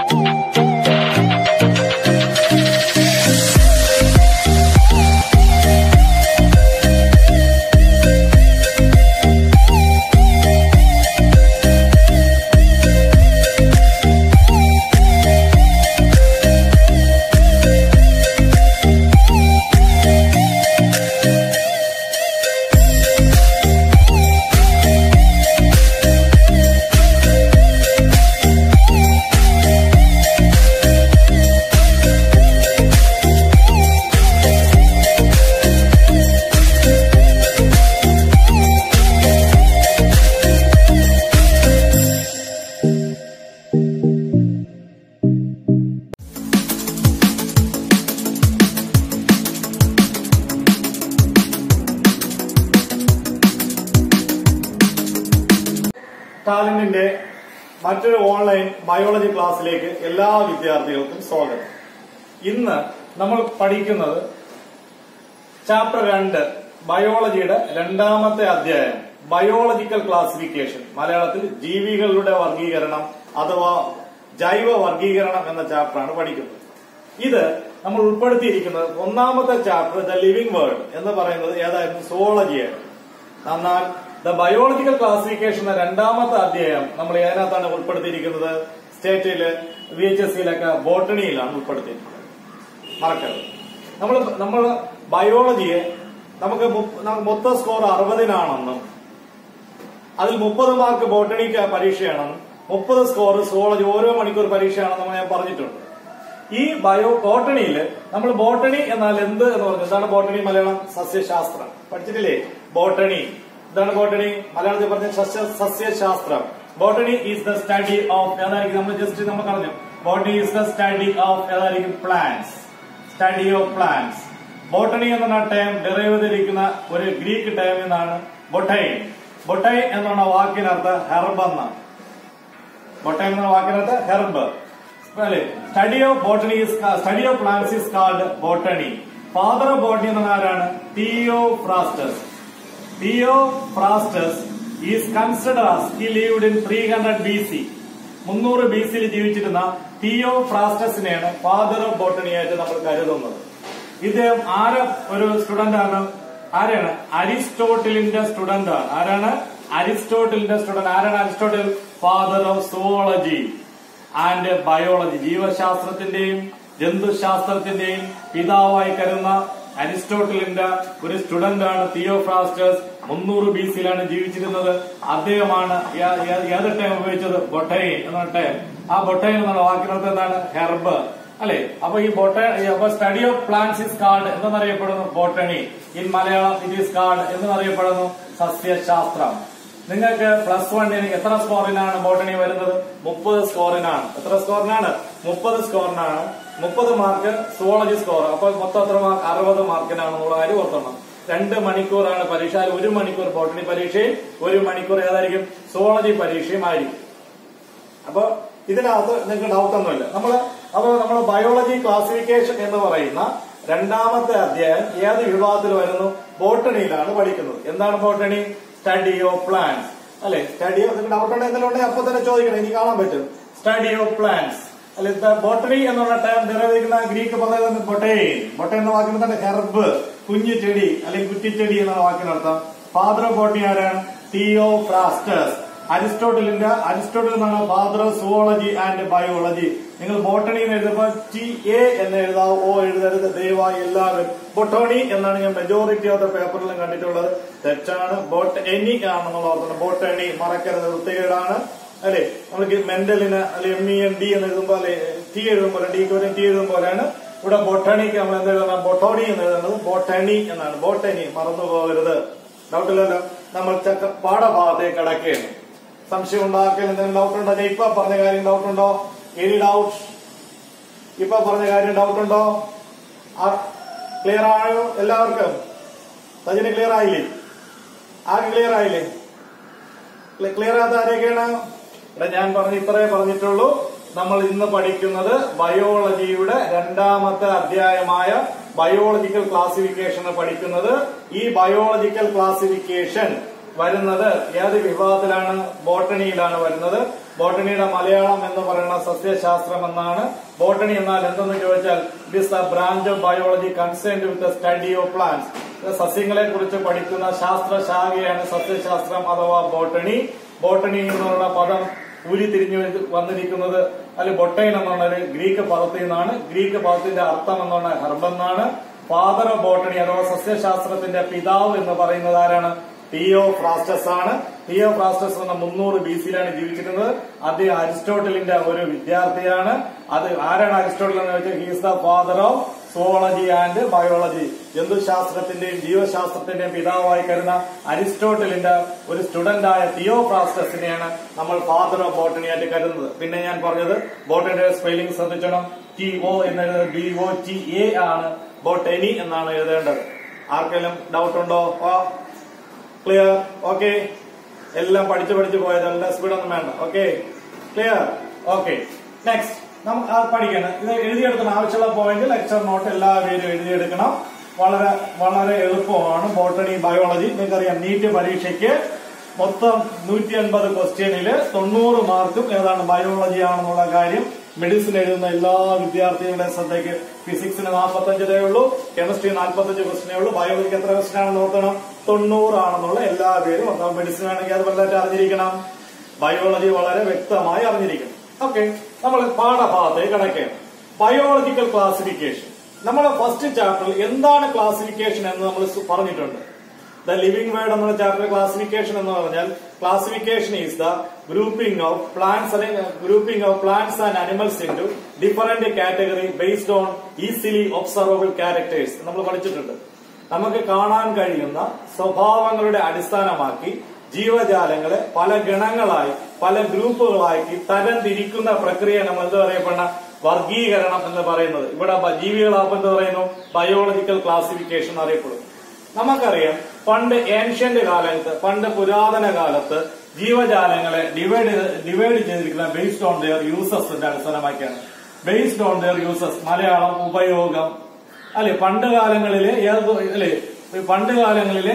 ടാലന്റിന്റെ മറ്റൊരു online biology ക്ലാസ്സിലേക്ക് എല്ലാ വിദ്യാർത്ഥികൾക്കും സ്വാഗതം ഇന്ന് നമ്മൾ പഠിക്കുന്നത് ചാപ്റ്റർ രണ്ട് ബയോളജിയുടെ രണ്ടാമത്തെ അധ്യായം ബയോളജിക്കൽ ക്ലാസിഫിക്കേഷൻ മലയാളത്തിൽ ജീവികളുടെ വർഗീകരണം അഥവാ ജൈവ വർഗീകരണം എന്ന ചാപ്റ്ററാണ് പഠിക്കുന്നത് ഇത് നമ്മൾ ഉൾപ്പെടുത്തിയിരിക്കുന്നത് ഒന്നാമത്തെ ചാപ്റ്റർ ദ ലിവിംഗ് വേൾഡ് എന്ന് പറയുന്നത് ഏതായിരുന്നു സുവോളജിയായിരുന്നു എന്നാൽ ദ ബയോളജിക്കൽ ക്ലാസിഫിക്കേഷൻ എന്ന രണ്ടാമത്തെ അധ്യായം നമ്മൾ ഏതിനകത്താണ് ഉൾപ്പെടുത്തിയിരിക്കുന്നത് സ്റ്റേറ്റില് വി എച്ച് എസ് സിയിലൊക്കെ ബോട്ടണിയിലാണ് ഉൾപ്പെടുത്തിയിരിക്കുന്നത് മറക്കരുത് നമ്മൾ നമ്മൾ ബയോളജിയെ നമുക്ക് മു- ന- മൊത്തം സ്കോർ അറുപതിനാണെന്നും അതിൽ മുപ്പത് മാർക്ക് ബോട്ടണിക്ക് പരീക്ഷയാണെന്നും മുപ്പത് സ്കോർ സുവോളജി ഓരോ മണിക്കൂർ പരീക്ഷയാണെന്നും ഞാൻ പറഞ്ഞിട്ടുണ്ട് ഈ ബയോ ബോട്ടണിയിൽ നമ്മൾ ബോട്ടണി എന്നാൽ എന്ത് എന്ന് പറഞ്ഞു എന്താണ് ബോട്ടണി മലയാളം സസ്യശാസ്ത്രം പഠിച്ചിട്ടില്ലേ ബോട്ടണി എന്താണ് ബോട്ടണി മലയാളത്തിൽ പറഞ്ഞ സസ്യ സസ്യശാസ്ത്രം botany is the study of ഏതായിരിക്കും നമ്മൾ ജസ്റ്റ് നമ്മൾ പറഞ്ഞു botany is the study of ഏതായിരിക്കും plants study of plants botany എന്ന ടേം ഡെറൈവ് ചെയ്തിരിക്കുന്ന ഒരു ഗ്രീക്ക് ടേം എന്നാണ് ബൊട്ടൈൻ ബൊട്ടൈൻ എന്നുള്ള വാക്കിനർത്ഥം ഹെർബ് എന്നാണ് ബൊട്ടൈൻ എന്ന വാക്കിനകത്ത് ഹെർബ് അല്ലെ study of botany study of plants is called botany father of botany എന്ന ആരാണ് Theophrastus Theophrastus is consider he lived in three hundred B C മുന്നൂറ് ബി സിയിൽ ജീവിച്ചിരുന്ന തിയോ ഫ്രാസ്റ്റസിനെയാണ് ഫാദർ ഓഫ് ബോട്ടണി ആയിട്ട് നമ്മൾ കരുതുന്നത് ഇദ്ദേഹം ആര് ഒരു സ്റ്റുഡന്റ് ആണ് ആരാണ് അരിസ്റ്റോട്ടിലിന്റെ സ്റ്റുഡന്റ് ആണ് ആരാണ് അരിസ്റ്റോട്ടിലിന്റെ സ്റ്റുഡന്റ് ആരാണ് Aristotle father of zoology and biology ജീവശാസ്ത്രത്തിന്റെയും ജന്തുശാസ്ത്രത്തിന്റെയും പിതാവായി കരുതുന്ന അരിസ്റ്റോട്ടലിന്റെ ഒരു സ്റ്റുഡന്റ് ആണ് തിയോഫ്രാസ്റ്റസ് മുന്നൂറ് ബി സിയിലാണ് ജീവിച്ചിരുന്നത് അദ്ദേഹമാണ് ഏ- ഏ- ഏത് ടൈം ഉപയോഗിച്ചത് ബൊട്ടൈൻ എന്ന ടൈം ആ ബൊട്ടൈൻ എന്നുള്ള വാക്കിനർത്ഥം എന്താണ് ഹെർബ് അല്ലെ അപ്പൊ ഈ ബൊട്ടൈ അപ്പൊ study of plants is called എന്നറിയപ്പെടുന്നു botany in Malayalam it is called എന്നറിയപ്പെടുന്നു സസ്യശാസ്ത്രം നിങ്ങൾക്ക് പ്ലസ് വണ്ണിന് എത്ര സ്കോറിനാണ് ബോട്ടണി വരുന്നത് മുപ്പത് സ്കോറിനാണ് എത്ര സ്കോറിനാണ് മുപ്പത് സ്കോറിനാണ് മുപ്പത് മാർക്ക് സുവോളജി സ്കോർ അപ്പൊ മൊത്തം എത്ര മാർക്ക് അറുപത് മാർക്കിനാണ് എന്നുള്ള കാര്യം ഓർത്തണം രണ്ട് മണിക്കൂറാണ് പരീക്ഷ അതിൽ ഒരു മണിക്കൂർ ബോട്ടണി പരീക്ഷയും ഒരു മണിക്കൂർ ഏതായിരിക്കും സുവോളജി പരീക്ഷയും ആയിരിക്കും അപ്പൊ ഇതിനകത്ത് നിങ്ങൾക്ക് ഡൗട്ട് ഒന്നുമില്ല നമ്മള് അപ്പൊ നമ്മൾ ബയോളജി ക്ലാസിഫിക്കേഷൻ എന്ന് പറയുന്ന രണ്ടാമത്തെ അധ്യായം ഏത് വിഭാഗത്തിൽ വരുന്നു ബോട്ടണിയിലാണ് പഠിക്കുന്നത് എന്താണ് ബോട്ടണി സ്റ്റഡി ഓഫ് പ്ലാന്റ്സ് അല്ലെ സ്റ്റഡി ഓഫ് നിങ്ങൾക്ക് ഡൗട്ട് എന്തെങ്കിലും ഉണ്ടെങ്കിൽ അപ്പൊ തന്നെ ചോദിക്കണം എനിക്ക് കാണാൻ പറ്റും സ്റ്റഡി ഓഫ് പ്ലാന്റ്സ് അല്ലെ ബോട്ടണി എന്നുള്ള ടൈം നിറവേക്കുന്ന ഗ്രീക്ക് പദം ബൊട്ടൈൻ ബൊട്ടൈൻ എന്ന വാക്കിന് തന്നെ ഹെർബ് കുഞ്ഞു ചെടി അല്ലെങ്കിൽ കുറ്റിച്ചെടി എന്നുള്ള വാക്കിനർത്ഥം ഫാദർ ഓഫ് ബോട്ടണി ആരാണ് തിയോ ഫ്രാസ്റ്റസ് അരിസ്റ്റോട്ടലിന്റെ അരിസ്റ്റോട്ടിൽ നിന്നാണ് father of zoology and biology നിങ്ങൾ ബോട്ടണി എന്ന് എഴുതുമ്പോൾ ടി എ എന്ന് എഴുതാവോ ഓ എഴുതരുത് ദയവായി എല്ലാവരും ബൊട്ടോണി എന്നാണ് ഞാൻ മെജോറിറ്റി ഓഫ് ദ പേപ്പറിലും കണ്ടിട്ടുള്ളത് തെറ്റാണ് ബോട്ട് എനി ആണെന്നുള്ള ഓർക്കണം ബോട്ടണി മറക്കരുത് വൃത്തികേടാണ് അല്ലെ നമുക്ക് മെന്റലിന് അല്ലെ എം ഇ എൻ ഡി എന്ന് എഴുതുമ്പോൾ അല്ലെ ടി എഴുതുമ്പോൾ ഡിക്ക് വരും ടി എഴുതും പോലെയാണ് ഇവിടെ ബൊട്ടണിക്ക് നമ്മൾ എന്ത് എഴുതണം ബൊട്ടോണി എന്ന് എഴുതുന്നത് ബോട്ടണി എന്നാണ് ബോട്ടണി മറന്നു പോകരുത് ഡൗട്ടില്ലല്ലോ നമ്മൾ ചക്ക പാഠഭാഗത്തേക്ക് കടക്കുകയാണ് സംശയം ഉണ്ടാക്കൽ എന്തെങ്കിലും ഡൗട്ട് ഉണ്ടോ ഞാൻ ഇപ്പൊ പറഞ്ഞ കാര്യം ഡൗട്ട് ഉണ്ടോ എനി ഡൗട്ട് ഇപ്പൊ പറഞ്ഞ കാര്യം ഡൗട്ട് ഉണ്ടോ ക്ലിയർ ആയോ എല്ലാവർക്കും സജിന് ക്ലിയർ ആയില്ലേ ആർക്ക് ക്ലിയർ ആയില്ലേ ക്ലിയർ ആകാത്ത ആരെയൊക്കെയാണ് ഇവിടെ ഞാൻ പറഞ്ഞ ഇത്രേ പറഞ്ഞിട്ടുള്ളൂ നമ്മൾ ഇന്ന് പഠിക്കുന്നത് ബയോളജിയുടെ രണ്ടാമത്തെ അധ്യായമായ ബയോളജിക്കൽ ക്ലാസിഫിക്കേഷൻ പഠിക്കുന്നത് ഈ ബയോളജിക്കൽ ക്ലാസിഫിക്കേഷൻ വരുന്നത് ഏത് വിഭാഗത്തിലാണ് ബോട്ടണിയിലാണ് വരുന്നത് ബോട്ടണിയുടെ മലയാളം എന്ന് പറയുന്ന സസ്യശാസ്ത്രം എന്നാണ് ബോട്ടണി എന്നാൽ എന്തെന്ന് ചോദിച്ചാൽ it is the branch of biology concerned with the study of plants സസ്യങ്ങളെ കുറിച്ച് പഠിക്കുന്ന ശാസ്ത്ര ശാഖയാണ് സസ്യശാസ്ത്രം അഥവാ ബോട്ടണി ബോട്ടണി എന്നുള്ള പദം ഉരുത്തിരിഞ്ഞു വന്നിരിക്കുന്നത് അല്ലെ ബൊട്ടൈൻ എന്നുള്ള ഒരു ഗ്രീക്ക് പദത്തിൽ നിന്നാണ് ഗ്രീക്ക് പദത്തിന്റെ അർത്ഥം എന്നുള്ള ഹെർബ് എന്നാണ് ഫാദർ ഓഫ് ബോട്ടണി അഥവാ സസ്യശാസ്ത്രത്തിന്റെ പിതാവ് എന്ന് പറയുന്നത് ആരാണ് തിയോ ഫ്രാസ്റ്റസ് ആണ് തിയോ ഫ്രാസ്റ്റസ് എന്ന മുന്നൂറ് ബി സിയിലാണ് ജീവിച്ചിരുന്നത് അദ്ദേഹം അരിസ്റ്റോട്ടലിന്റെ ഒരു വിദ്യാർത്ഥിയാണ് അത് ആരാണ് അരിസ്റ്റോട്ടൽ എന്ന് വെച്ചാൽ he's the father of zoology and biology ജന്തുശാസ്ത്രത്തിന്റെയും ജീവശാസ്ത്രത്തിന്റെയും പിതാവായി കരുതുന്ന അരിസ്റ്റോട്ടലിന്റെ ഒരു സ്റ്റുഡന്റ് ആയ തിയോ ഫ്രാസ്റ്റസിനെയാണ് നമ്മൾ ഫാദർ ഓഫ് ബോട്ടണി ആയിട്ട് കരുതുന്നത് പിന്നെ ഞാൻ പറഞ്ഞത് ബോട്ടണിയുടെ സ്പെല്ലിംഗ് ശ്രദ്ധിക്കണം ടി ഒ എന്നത് ബി ഒ ടി എ ആണ് ബോട്ടനി എന്നാണ് എഴുതേണ്ടത് ആർക്കെങ്കിലും ഡൗട്ട് ഉണ്ടോ ക്ലിയർ ഓക്കെ എല്ലാം പഠിച്ചു പഠിച്ചു പോയതല്ല സ്പീഡൊന്നും വേണ്ട ഓക്കെ ക്ലിയർ ഓക്കെ നെക്സ്റ്റ് നമുക്ക് അത് പഠിക്കണം ഇത് എഴുതിയെടുക്കുന്ന ആവശ്യമുള്ള പോയിന്റ് ലെക്ചർ നോട്ട് എല്ലാ പേരും എഴുതിയെടുക്കണം വളരെ വളരെ എളുപ്പമാണ് ബോട്ടണി ബയോളജി നിങ്ങൾക്കറിയാം നീറ്റ് പരീക്ഷയ്ക്ക് മൊത്തം നൂറ്റി അൻപത് ക്വസ്റ്റ്യനില് തൊണ്ണൂറ് മാർക്കും ഏതാണ് ബയോളജി ആണെന്നുള്ള കാര്യം മെഡിസിൻ എഴുതുന്ന എല്ലാ വിദ്യാർത്ഥികളുടെയും ശ്രദ്ധയ്ക്ക് ഫിസിക്സിന് നാൽപ്പത്തഞ്ചതേ ഉള്ളൂ കെമിസ്ട്രി നാൽപ്പത്തഞ്ച് ക്വസ്റ്റിനേ ഉള്ളൂ ബയോളജിക്ക് എത്ര ക്വസ്റ്റ്യൻ ആണെന്ന് നോക്കണം തൊണ്ണൂറാണെന്നുള്ള എല്ലാ പേരും ഒന്നാം മെഡിസിൻ ആണെങ്കിൽ അത് വളരെ അറിഞ്ഞിരിക്കണം ബയോളജി വളരെ വ്യക്തമായി അറിഞ്ഞിരിക്കണം ഓക്കെ നമ്മൾ പാഠഭാഗത്തേക്ക് കിടക്കുകയാണ് ബയോളജിക്കൽ ക്ലാസിഫിക്കേഷൻ നമ്മൾ ഫസ്റ്റ് ചാപ്റ്ററിൽ എന്താണ് ക്ലാസിഫിക്കേഷൻ എന്ന് നമ്മൾ പറഞ്ഞിട്ടുണ്ട് ദ ലിവിംഗ് വേർഡ് എന്ന ചാപ്റ്റർ ക്ലാസിഫിക്കേഷൻ എന്ന് പറഞ്ഞാൽ classification is the grouping of plants അല്ലെങ്കിൽ grouping of plants and animals into different category based on easily observable characters നമ്മൾ പഠിച്ചിട്ടുണ്ട് നമുക്ക് കാണാൻ കഴിയുന്ന സ്വഭാവങ്ങളുടെ അടിസ്ഥാനമാക്കി ജീവജാലങ്ങളെ പല ഗണങ്ങളായി പല ഗ്രൂപ്പുകളാക്കി തരംതിരിക്കുന്ന പ്രക്രിയ നമ്മൾ എന്താ പറയപ്പെടുന്ന വർഗീകരണം എന്ന് പറയുന്നത് ഇവിടെ ജീവികളാപ്പ് എന്ന് പറയുന്നു ബയോളജിക്കൽ ക്ലാസിഫിക്കേഷൻ അറിയപ്പെടും നമുക്കറിയാം പണ്ട് ഏൻഷ്യന്റ് കാലത്ത് പണ്ട് പുരാതന കാലത്ത് ജീവജാലങ്ങളെ ഡിവൈഡ് ഡിവൈഡ് ചെയ്തിരിക്കുന്ന ബേസ്ഡ് ഓൺ ദെയർ യൂസസിന്റെ അടിസ്ഥാനമാക്കിയാണ് based on their uses Malayalam ഉപയോഗം അല്ലെ പണ്ട് കാലങ്ങളില് ഏത് അല്ലെ പണ്ട് കാലങ്ങളില്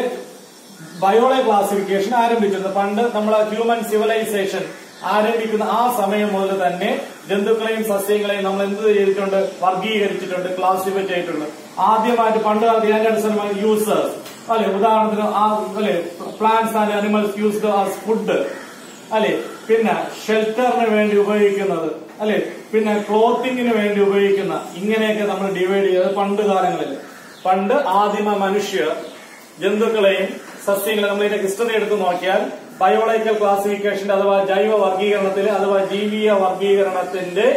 ബയോളജി ക്ലാസിഫിക്കേഷൻ ആരംഭിച്ചിരുന്നു പണ്ട് നമ്മളെ ഹ്യൂമൻ സിവിലൈസേഷൻ ആരംഭിക്കുന്ന ആ സമയം മുതൽ തന്നെ ജന്തുക്കളെയും സസ്യങ്ങളെയും നമ്മൾ എന്ത് ചെയ്തിട്ടുണ്ട് വർഗീകരിച്ചിട്ടുണ്ട് ക്ലാസിഫൈ ചെയ്തിട്ടുണ്ട് ആദ്യമായിട്ട് പണ്ട് കാലത്ത് ഇതിന്റെ അടിസ്ഥാനമായി യൂസേഴ്സ് അല്ലെ ഉദാഹരണത്തിന് ആ അല്ലെ plants and animals used as food അല്ലെ പിന്നെ ഷെൽട്ടറിന് വേണ്ടി ഉപയോഗിക്കുന്നത് അല്ലെ പിന്നെ ക്ലോത്തിങ്ങിന് വേണ്ടി ഉപയോഗിക്കുന്ന ഇങ്ങനെയൊക്കെ നമ്മൾ ഡിവൈഡ് ചെയ്തത് പണ്ട് കാലങ്ങളിൽ പണ്ട് ആദിമ മനുഷ്യർ ജന്തുക്കളെയും സസ്യങ്ങളെ നമ്മൾ ഇതിന്റെ ഹിസ്റ്ററി എടുത്ത് നോക്കിയാൽ ബയോളജിക്കൽ ക്ലാസിഫിക്കേഷന്റെ അഥവാ ജൈവ വർഗീകരണത്തിൽ അഥവാ ജൈവീയ വർഗീകരണത്തിന്റെ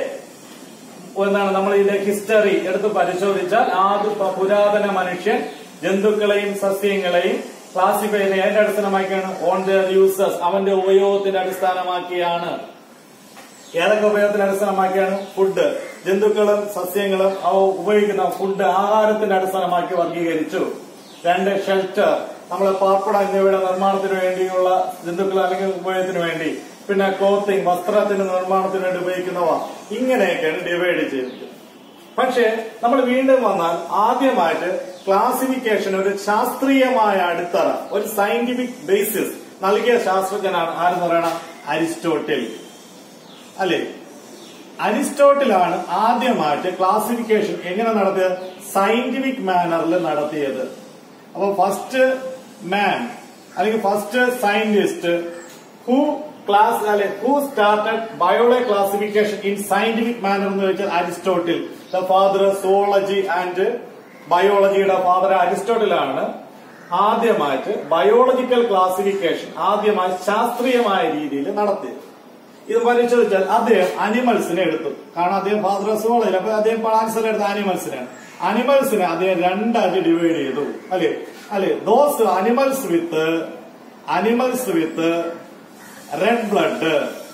എന്താണ് നമ്മൾ ഇതിന്റെ ഹിസ്റ്ററി എടുത്ത് പരിശോധിച്ചാൽ ആദ്യ പുരാതന മനുഷ്യൻ ജന്തുക്കളെയും സസ്യങ്ങളെയും ക്ലാസിഫൈ ചെയ്യുന്ന അതിന്റെ അടിസ്ഥാനമാക്കിയാണ് ഓൺ ദർ യൂസേഴ്സ് അവന്റെ ഉപയോഗത്തിന്റെ അടിസ്ഥാനമാക്കിയാണ് ഏതൊക്കെ ഉപയോഗത്തിന്റെ അടിസ്ഥാനമാക്കിയാണ് ഫുഡ് ജന്തുക്കളും സസ്യങ്ങളും അവ ഉപയോഗിക്കുന്ന ഫുഡ് ആഹാരത്തിന്റെ അടിസ്ഥാനമാക്കി വർഗീകരിച്ചു രണ്ട് ഷെൽട്ടർ നമ്മളെ പാർപ്പിട എന്നിവയുടെ നിർമ്മാണത്തിന് വേണ്ടിയുള്ള ജന്തുക്കൾ അല്ലെങ്കിൽ ഉപയോഗത്തിന് വേണ്ടി പിന്നെ ക്ലോത്തിങ് വസ്ത്രത്തിന്റെ നിർമ്മാണത്തിന് വേണ്ടി ഉപയോഗിക്കുന്നവ ഇങ്ങനെയൊക്കെയാണ് ഡിവൈഡ് ചെയ്തിരിക്കുന്നത് പക്ഷേ നമ്മൾ വീണ്ടും വന്നാൽ ആദ്യമായിട്ട് ക്ലാസിഫിക്കേഷൻ ഒരു ശാസ്ത്രീയമായ അടിത്തറ ഒരു സയന്റിഫിക് ബേസിസ് നൽകിയ ശാസ്ത്രജ്ഞനാണ് ആരെന്ന് പറയണം അരിസ്റ്റോട്ടിൽ അല്ലെ അരിസ്റ്റോട്ടിലാണ് ആദ്യമായിട്ട് ക്ലാസിഫിക്കേഷൻ എങ്ങനെ നടത്തിയത് സയന്റിഫിക് മാനറിൽ നടത്തിയത് അപ്പൊ ഫസ്റ്റ് മാൻ അല്ലെങ്കിൽ ഫസ്റ്റ് സയന്റിസ്റ്റ് ഹു ക്ലാസ് അല്ലെ who started biology classification in scientific manner എന്ന് വെച്ചാൽ Aristotle the father zoology and ബയോളജിയുടെ ഫാദർ അരിസ്റ്റോട്ടിലാണ് ആദ്യമായിട്ട് ബയോളജിക്കൽ ക്ലാസിഫിക്കേഷൻ ആദ്യമായി ശാസ്ത്രീയമായ രീതിയിൽ നടത്തിയത് ഇത് പരിശോധിച്ചാൽ അദ്ദേഹം അനിമൽസിനെ എടുത്തു കാരണം അദ്ദേഹം ഫാദർ സോളജി അപ്പൊ അദ്ദേഹം ആൻസർ എടുത്ത അനിമൽസിനാണ് അനിമൽസിനെ അദ്ദേഹം രണ്ടായിട്ട് ഡിവൈഡ് ചെയ്തു അല്ലെ അല്ലെ those animals with animals with red blood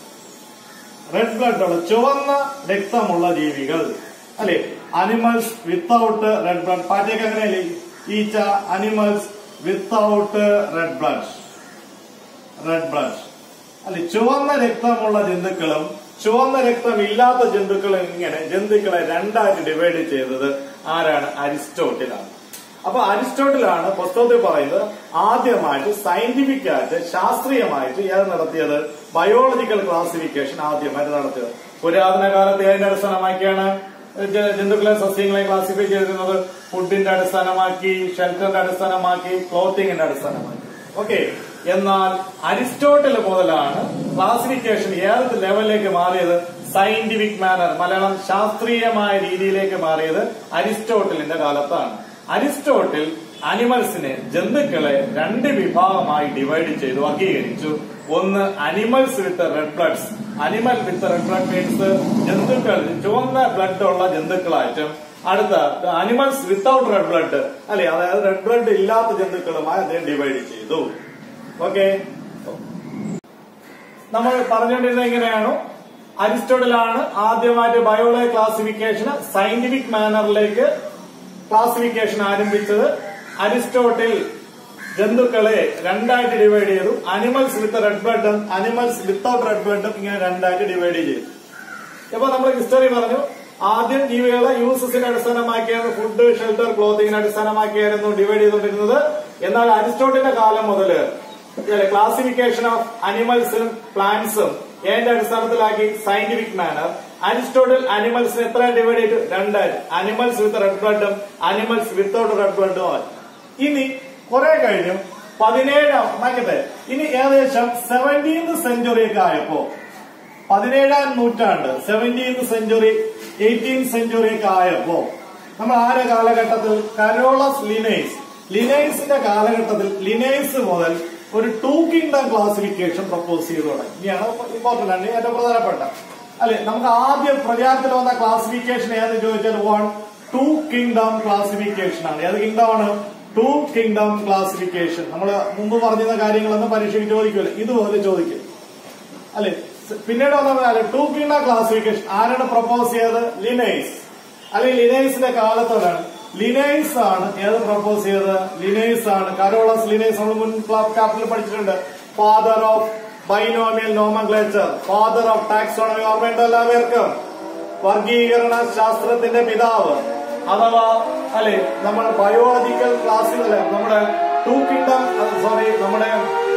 red blood ഉള്ള ചുവന്ന രക്തമുള്ള ജീവികൾ അല്ലെ അനിമൽസ് വിത്തൗട്ട് റെഡ് ബ്ലഡ് പാറ്റയൊക്കെ അങ്ങനെയല്ലേ ഈച്ച animals without red blood red blood അല്ലെ ചുവന്ന രക്തമുള്ള ജന്തുക്കളും ചുവന്ന രക്തമില്ലാത്ത ജന്തുക്കളും ഇങ്ങനെ ജന്തുക്കളെ രണ്ടായിട്ട് ഡിവൈഡ് ചെയ്തത് ആരാണ് അരിസ്റ്റോട്ടിലാണ് അപ്പൊ അരിസ്റ്റോട്ടിലാണ് പുസ്തകത്തിൽ പറയുന്നത് ആദ്യമായിട്ട് സയന്റിഫിക് ആയിട്ട് ശാസ്ത്രീയമായിട്ട് ഏത് നടത്തിയത് ബയോളജിക്കൽ ക്ലാസിഫിക്കേഷൻ ആദ്യമായിട്ട് നടത്തിയത് പുരാതന കാലത്ത് ഏതിന്റെ അടിസ്ഥാനമാക്കിയാണ് ജ- ജന്തുക്കളെ സസ്യങ്ങളെ ക്ലാസിഫൈ ചെയ്തിരുന്നത് ഫുഡിന്റെ അടിസ്ഥാനമാക്കി ഷെൽട്ടറിന്റെ അടിസ്ഥാനമാക്കി ക്ലോത്തിങ്ങിന്റെ അടിസ്ഥാനമാക്കി ഓക്കെ എന്നാൽ അരിസ്റ്റോട്ടിൽ മുതലാണ് ക്ലാസിഫിക്കേഷൻ ഏത് ലെവലിലേക്ക് മാറിയത് സയന്റിഫിക് മാനർ മലയാളം ശാസ്ത്രീയമായ രീതിയിലേക്ക് മാറിയത് അരിസ്റ്റോട്ടിലിന്റെ കാലത്താണ് അരിസ്റ്റോട്ടിൽ അനിമൽസിനെ ജന്തുക്കളെ രണ്ട് വിഭാഗമായി ഡിവൈഡ് ചെയ്തു വർഗീകരിച്ചു ഒന്ന് animals with red bloods animal with red blood means ജന്തുക്കൾ ചുവന്ന ബ്ലഡ് ഉള്ള ജന്തുക്കളായിട്ടും അടുത്ത അനിമൽസ് വിത്തൗട്ട് റെഡ് ബ്ലഡ് അല്ലെ അതായത് റെഡ് ബ്ലഡ് ഇല്ലാത്ത ജന്തുക്കളുമായി അദ്ദേഹം ഡിവൈഡ് ചെയ്തു ഓക്കെ നമ്മൾ പറഞ്ഞുകൊണ്ടിരുന്നത് എങ്ങനെയാണോ അരിസ്റ്റോട്ടിലാണ് ആദ്യമായിട്ട് ബയോളജി ക്ലാസിഫിക്കേഷൻ സയന്റിഫിക് മാനറിലേക്ക് ക്ലാസിഫിക്കേഷൻ ആരംഭിച്ചത് അരിസ്റ്റോട്ടിൽ ജന്തുക്കളെ രണ്ടായിട്ട് ഡിവൈഡ് ചെയ്തു അനിമൽസ് വിത്ത് റെഡ് ബ്ലഡും അനിമൽസ് വിത്തൗട്ട് റെഡ് ബ്ലഡും ഇങ്ങനെ രണ്ടായിട്ട് ഡിവൈഡ് ചെയ്തു ഇപ്പൊ നമ്മൾ ഹിസ്റ്ററി പറഞ്ഞു ആദ്യം ജീവികളെ യൂസസിനെ അടിസ്ഥാനമാക്കിയാണ് ഫുഡ് ഷെൽട്ടർ ക്ലോത്തിങ്ങിനെ അടിസ്ഥാനമാക്കിയായിരുന്നു ഡിവൈഡ് ചെയ്തുകൊണ്ടിരുന്നത് എന്നാൽ അരിസ്റ്റോട്ടിന്റെ കാലം മുതല് ക്ലാസിഫിക്കേഷൻ ഓഫ് അനിമൽസും പ്ലാന്റ്സും ഏന്റെ അടിസ്ഥാനത്തിലാക്കി സയന്റിഫിക് മാനർ അരിസ്റ്റോട്ടിൽ അനിമൽസിനെ എത്ര ഡിവൈഡ് ചെയ്തു രണ്ടായിട്ട് അനിമൽസ് വിത്ത് റെഡ് ബ്ലഡും അനിമൽസ് വിത്തൗട്ട് റെഡ് ബ്ലഡും ആയി ഇനി കുറെ കഴിഞ്ഞു പതിനേഴാം മാറ്റട്ടെ ഇനി ഏകദേശം സെവൻറ്റീൻത് സെഞ്ചുറി ഒക്കെ ആയപ്പോ പതിനേഴാം നൂറ്റാണ്ട് സെവൻറ്റീൻത് സെഞ്ചുറി എയ്റ്റീൻ സെഞ്ചുറി ഒക്കെ ആയപ്പോ നമ്മൾ ആരെ കാലഘട്ടത്തിൽ കരോളസ് ലിനൈസ് ലിനൈസിന്റെ കാലഘട്ടത്തിൽ ലിനൈസ് മുതൽ ഒരു ടൂ കിങ്ഡം ക്ലാസിഫിക്കേഷൻ പ്രപ്പോസ് ചെയ്തു തുടങ്ങി ഇനിയാണ് ഇമ്പോർട്ടന്റ് ആണ് ഏറ്റവും പ്രധാനപ്പെട്ട അല്ലെ നമുക്ക് ആദ്യം പ്രചാരത്തിൽ വന്ന ക്ലാസിഫിക്കേഷൻ ഏതെന്ന് ചോദിച്ചാൽ വൺ ടു കിങ്ഡം ക്ലാസിഫിക്കേഷൻ ആണ് ഏത് കിങ്ഡം ആണ് ടു കിങ്ഡം ക്ലാസിഫിക്കേഷൻ നമ്മൾ മുമ്പ് പറഞ്ഞിരുന്ന കാര്യങ്ങളൊന്നും പരീക്ഷയ്ക്ക് ചോദിക്കില്ല ഇതുപോലെ ചോദിക്കും അല്ലെ പിന്നീട് വന്ന ടു കിങ്ഡം ക്ലാസിഫിക്കേഷൻ ആരാണ് പ്രപ്പോസ് ചെയ്തത് ലിനൈസ് അല്ലെങ്കിൽ ലിനൈസിന്റെ കാലത്തോടാണ് ലിനൈസ് ആണ് ഏത് പ്രപ്പോസ് ചെയ്തത് ലിനൈസ് ആണ് കരോളസ് ലിനൈസ് നമ്മൾ മുൻ ക്യാപിറ്റൽ പഠിച്ചിട്ടുണ്ട് father of binomial nomenclature father of taxonomy ഓർമ്മയുണ്ട് എല്ലാവർക്കും വർഗീകരണ ശാസ്ത്രത്തിന്റെ പിതാവ് അഥവാ അല്ലെ നമ്മൾ ബയോളജിക്കൽ ക്ലാസ്സിൽ അല്ലെ നമ്മുടെ ടു കിങ്ഡം സോറി നമ്മുടെ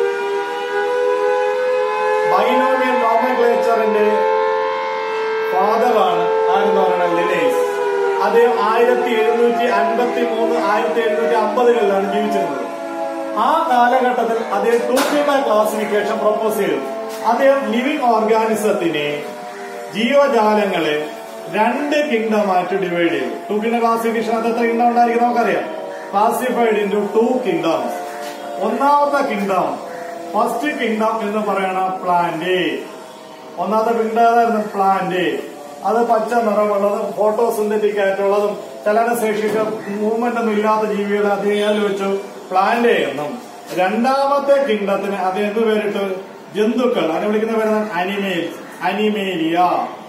ബൈനോമിയൽ നോമൻക്ലേച്ചറിന്റെ ഫാദറാണ് ആരെന്ന് പറയുന്നത് ലിനേസ് അദ്ദേഹം ആയിരത്തി എഴുന്നൂറ്റി അൻപത്തി മൂന്ന് ആയിരത്തി എഴുന്നൂറ്റി അമ്പതുകളിലാണ് ജീവിച്ചിരുന്നത് ആ കാലഘട്ടത്തിൽ അദ്ദേഹം ടു കിങ്ഡം ക്ലാസിഫിക്കേഷൻ പ്രപ്പോസ് ചെയ്തു അദ്ദേഹം ലിവിംഗ് ഓർഗാനിസത്തിനെ ജീവജാലങ്ങളെ രണ്ട് കിങ്ഡമായിട്ട് ഡിവൈഡ് ചെയ്തു ടു കിങ്ഡം ക്ലാസിഫിക്കേഷൻ അത് എത്ര കിങ്ഡം ഉണ്ടായിരിക്കും നമുക്കറിയാം ക്ലാസിഫൈഡ് ഇൻറ്റു ടു കിങ്ഡംസ് ഒന്നാമത്തെ കിങ്ഡം ഫസ്റ്റ് കിങ്ഡം എന്ന് പറയണ പ്ലാന്റ് ഒന്നാമത്തെ കിങ്ഡം ഏതായിരുന്നു പ്ലാന്റ് അത് പച്ച നിറമുള്ളതും ഫോട്ടോസിന്തറ്റിക് ആയിട്ടുള്ളതും ചലനശേഷിക്ക് മൂവ്മെന്റ് ഒന്നും ഇല്ലാത്ത ജീവികളെ അദ്ദേഹം വെച്ചു പ്ലാന്റ് എന്നും രണ്ടാമത്തെ കിങ്ഡത്തിന് അത് എന്ത് പേരിട്ടു ജന്തുക്കൾ അതിനെ വിളിക്കുന്ന പേരാണ് അനിമേൽ അനിമേലിയ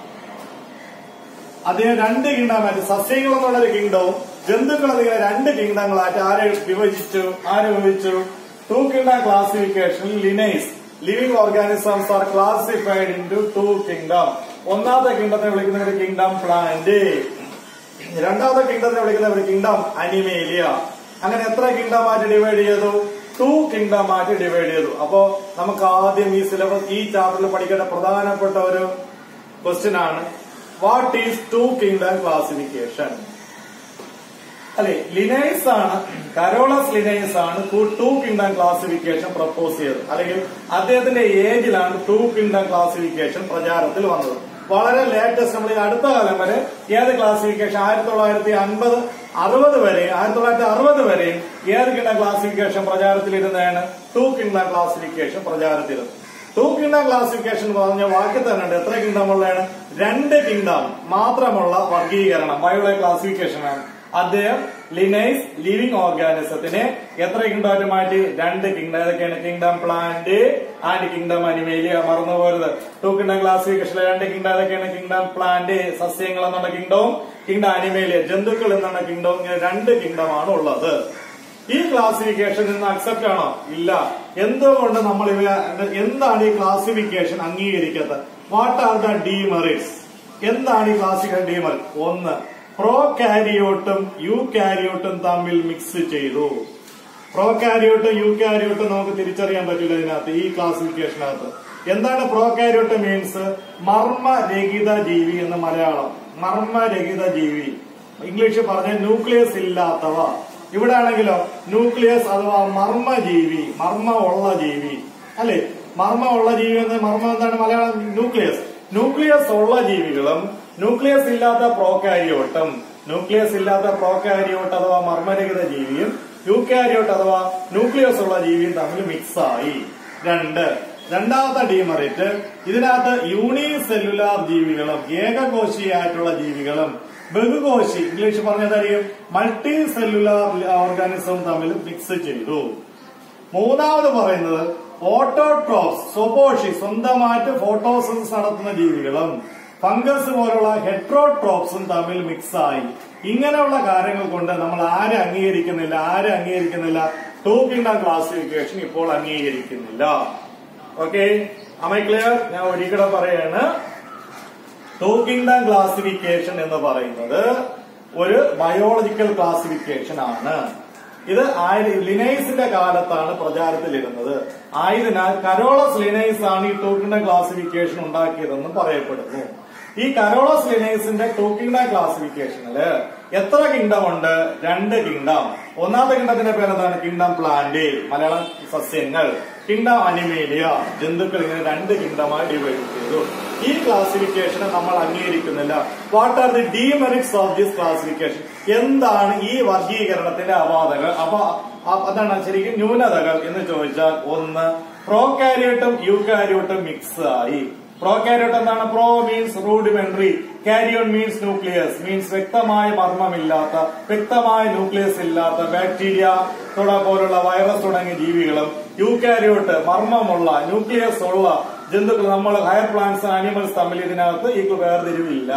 അദ്ദേഹം രണ്ട് കിങ്ഡമായിട്ട് സസ്യങ്ങൾ എന്നുള്ളൊരു കിങ്ഡവും ജന്തുക്കൾ എന്നിങ്ങനെ രണ്ട് കിങ്ഡങ്ങളായിട്ട് ആരെ വിഭജിച്ചു ആരെ വിഭജിച്ചു two kingdom classification Linnaeus living organisms are classified into two kingdom ഒന്നാമത്തെ കിങ്ഡത്തെ വിളിക്കുന്ന ഒരു കിങ്ഡം പ്ലാന്റ് രണ്ടാമത്തെ കിങ്ഡത്തെ വിളിക്കുന്ന ഒരു കിങ്ഡം അനിമേലിയ അങ്ങനെ എത്ര കിങ്ഡമായിട്ട് ഡിവൈഡ് ചെയ്തു ടു കിങ്ഡമായിട്ട് ഡിവൈഡ് ചെയ്തു അപ്പോ നമുക്ക് ആദ്യം ഈ സിലബസ് ഈ ചാപ്റ്ററിൽ പഠിക്കേണ്ട പ്രധാനപ്പെട്ട ഒരു ക്വസ്റ്റ്യൻ ആണ് what is two kingdom classification അല്ലെ ലിനൈസ് ആണ് കരോളസ് ലിനൈസ് ആണ് ടു കിങ്ഡം ക്ലാസിഫിക്കേഷൻ പ്രപ്പോസ് ചെയ്തത് അല്ലെങ്കിൽ അദ്ദേഹത്തിന്റെ ഏജിലാണ് ടു കിങ്ഡം ക്ലാസിഫിക്കേഷൻ പ്രചാരത്തിൽ വന്നത് വളരെ ലേറ്റസ്റ്റ് നമ്മൾ ഈ അടുത്ത കാലം വരെ ഏത് ക്ലാസിഫിക്കേഷൻ ആയിരത്തി തൊള്ളായിരത്തി അൻപത് അറുപത് വരെ ആയിരത്തി തൊള്ളായിരത്തി അറുപത് വരെയും ഏത് കിങ്ഡം ക്ലാസിഫിക്കേഷൻ പ്രചാരത്തിലിരുന്നതാണ് ടു കിങ്ഡം ക്ലാസിഫിക്കേഷൻ പ്രചാരത്തിലിരുന്നത് ടു കിങ്ഡം ക്ലാസിഫിക്കേഷൻ പറഞ്ഞ വാക്കിൽ തന്നെ ഉണ്ട് എത്ര കിങ്ഡം ഉള്ളതാണ് രണ്ട് കിങ്ഡം മാത്രമുള്ള വർഗീകരണം ബയോളജി ക്ലാസിഫിക്കേഷൻ ആണ് അദ്ദേഹം ലിനൈസ് ലിവിംഗ് ഓർഗാനിസത്തിനെ എത്ര കിങ്ഡമായിട്ട് മാറ്റി രണ്ട് കിങ്ഡം ഏതൊക്കെയാണ് kingdom plant and kingdom animalia മറന്നു പോരുത് ടു കിങ്ഡം ക്ലാസിഫിക്കേഷനിലെ രണ്ട് കിങ്ഡം ഏതൊക്കെയാണ് കിങ്ഡം പ്ലാന്റ് സസ്യങ്ങൾ എന്നുള്ള കിങ്ഡവും കിങ്ഡം അനിമേലിയ ജന്തുക്കൾ എന്നുള്ള കിങ്ഡവും ഇങ്ങനെ രണ്ട് കിങ്ഡമാണ് ഉള്ളത് ഈ ക്ലാസിഫിക്കേഷൻ നിന്ന് അക്സെപ്റ്റ് ആണോ ഇല്ല എന്തുകൊണ്ട് നമ്മൾ ഇവ എന്താണ് ഈ ക്ലാസിഫിക്കേഷൻ അംഗീകരിക്കാത്തത് വാട്ട് ആർ ദ ഡീമെറിറ്റ്സ് എന്താണ് ഈ ക്ലാസിഫിക്കേഷൻ ഡീമെറിറ്റ് ഒന്ന് പ്രോ കാരിയോട്ടും യു കാരിയോട്ടും തമ്മിൽ മിക്സ് ചെയ്തു പ്രോ കാരിയോട്ടും യു കാരിയോട്ടും നമുക്ക് തിരിച്ചറിയാൻ പറ്റില്ല ഇതിനകത്ത് ഈ ക്ലാസിഫിക്കേഷനകത്ത് എന്താണ് പ്രോകാരിയോട്ട് മീൻസ് മർമ്മരഹിത ജീവി എന്ന് മലയാളം മർമ്മരഹിത ജീവി ഇംഗ്ലീഷിൽ പറഞ്ഞ ന്യൂക്ലിയസ് ഇല്ലാത്തവ ഇവിടെ ആണെങ്കിലോ ന്യൂക്ലിയസ് അഥവാ മർമ്മജീവി മർമ്മ ഉള്ള ജീവി അല്ലെ മർമ്മ ഉള്ള ജീവി എന്ന് മർമ്മം എന്താണ് മലയാളം ന്യൂക്ലിയസ് ന്യൂക്ലിയസ് ഉള്ള ജീവികളും ന്യൂക്ലിയസ് ഇല്ലാത്ത പ്രോകാരിയോട്ടും ന്യൂക്ലിയസ് ഇല്ലാത്ത പ്രോകാരിയോട്ട് അഥവാ മർമ്മരഹിത ജീവിയും യൂക്കാരിയോട്ട് അഥവാ ന്യൂക്ലിയസ് ഉള്ള ജീവിയും തമ്മിൽ മിക്സ് ആയി രണ്ട് രണ്ടാമത്തെ ഡീമറിറ്റ് ഇതിനകത്ത് യൂണിസെല്ലുലാർ ജീവികളും ഏകകോശിയായിട്ടുള്ള ജീവികളും ബഹുകോശി ഇംഗ്ലീഷ് പറഞ്ഞതറിയും മൾട്ടി സെല്ലുലാർ ഓർഗാനിസം തമ്മിൽ മിക്സ് ചെയ്തു മൂന്നാമത് പറയുന്നത് ഓട്ടോട്രോപ്സ് സ്വപോഷി സ്വന്തമായിട്ട് ഫോട്ടോസിൻസ് നടത്തുന്ന ജീവികളും ഫംഗസ് പോലുള്ള ഹെട്രോട്രോപ്സും തമ്മിൽ മിക്സ് ആയി ഇങ്ങനെയുള്ള കാര്യങ്ങൾ കൊണ്ട് നമ്മൾ ആരെ അംഗീകരിക്കുന്നില്ല ആരെ അംഗീകരിക്കുന്നില്ല ടൂ കിങ്ഡം ക്ലാസിഫിക്കേഷൻ ഇപ്പോൾ അംഗീകരിക്കുന്നില്ല ഓക്കെ അമൈ ക്ലിയർ ഞാൻ ഒരിക്കലും പറയാണ് ടൂ കിങ്ഡം ക്ലാസിഫിക്കേഷൻ എന്ന് പറയുന്നത് ഒരു ബയോളജിക്കൽ ക്ലാസിഫിക്കേഷൻ ആണ് ഇത് ആയിര- ലിനൈസിന്റെ കാലത്താണ് പ്രചാരത്തിലിരുന്നത് ആയതിനാൽ കരോളസ് ലിനൈസ് ആണ് ഈ ടൂ കിങ്ഡം ക്ലാസിഫിക്കേഷൻ ഉണ്ടാക്കിയതെന്ന് പറയപ്പെടുന്നു ഈ കരോളസ് ലിനൈസിന്റെ ടൂ കിങ്ഡം ക്ലാസിഫിക്കേഷനില് എത്ര കിങ്ഡം ഉണ്ട് രണ്ട് കിങ്ഡം ഒന്നാമത്തെ കിങ്ഡത്തിന്റെ പേരെന്താണ് കിങ്ഡം പ്ലാന്റ് മലയാളം സസ്യങ്ങൾ കിങ്ഡം അനിമേലിയ ജന്തുക്കൾ ഇങ്ങനെ രണ്ട് കിങ്ഡമായി ഡിവൈഡ് ചെയ്തു ഈ ക്ലാസിഫിക്കേഷനെ നമ്മൾ അംഗീകരിക്കുന്നില്ല what are the demerits of this classification എന്താണ് ഈ വർഗീകരണത്തിന്റെ അപാതകൾ അപ്പൊ അ- അതാണ് ശരിക്കും ന്യൂനതകൾ എന്ന് ചോദിച്ചാൽ ഒന്ന് പ്രോകാരിയോട്ടും യൂകാരിയോട്ടും മിക്സ് ആയി പ്രോകാരിയോട്ട് എന്താണ് pro means rudimentary karyon means nucleus means വ്യക്തമായ മർമ്മമില്ലാത്ത വ്യക്തമായ ന്യൂക്ലിയസ് ഇല്ലാത്ത ബാക്ടീരിയ തുട പോലുള്ള വൈറസ് തുടങ്ങിയ ജീവികളും യൂകാരിയോട്ട് മർമ്മമുള്ള ന്യൂക്ലിയസ് ഉള്ള ജന്തുക്കൾ നമ്മൾ ഹയർ പ്ലാന്റ്സ് ആനിമൽസ് തമ്മിൽ ഇതിനകത്ത് ഈ വേർതിരിവില്ല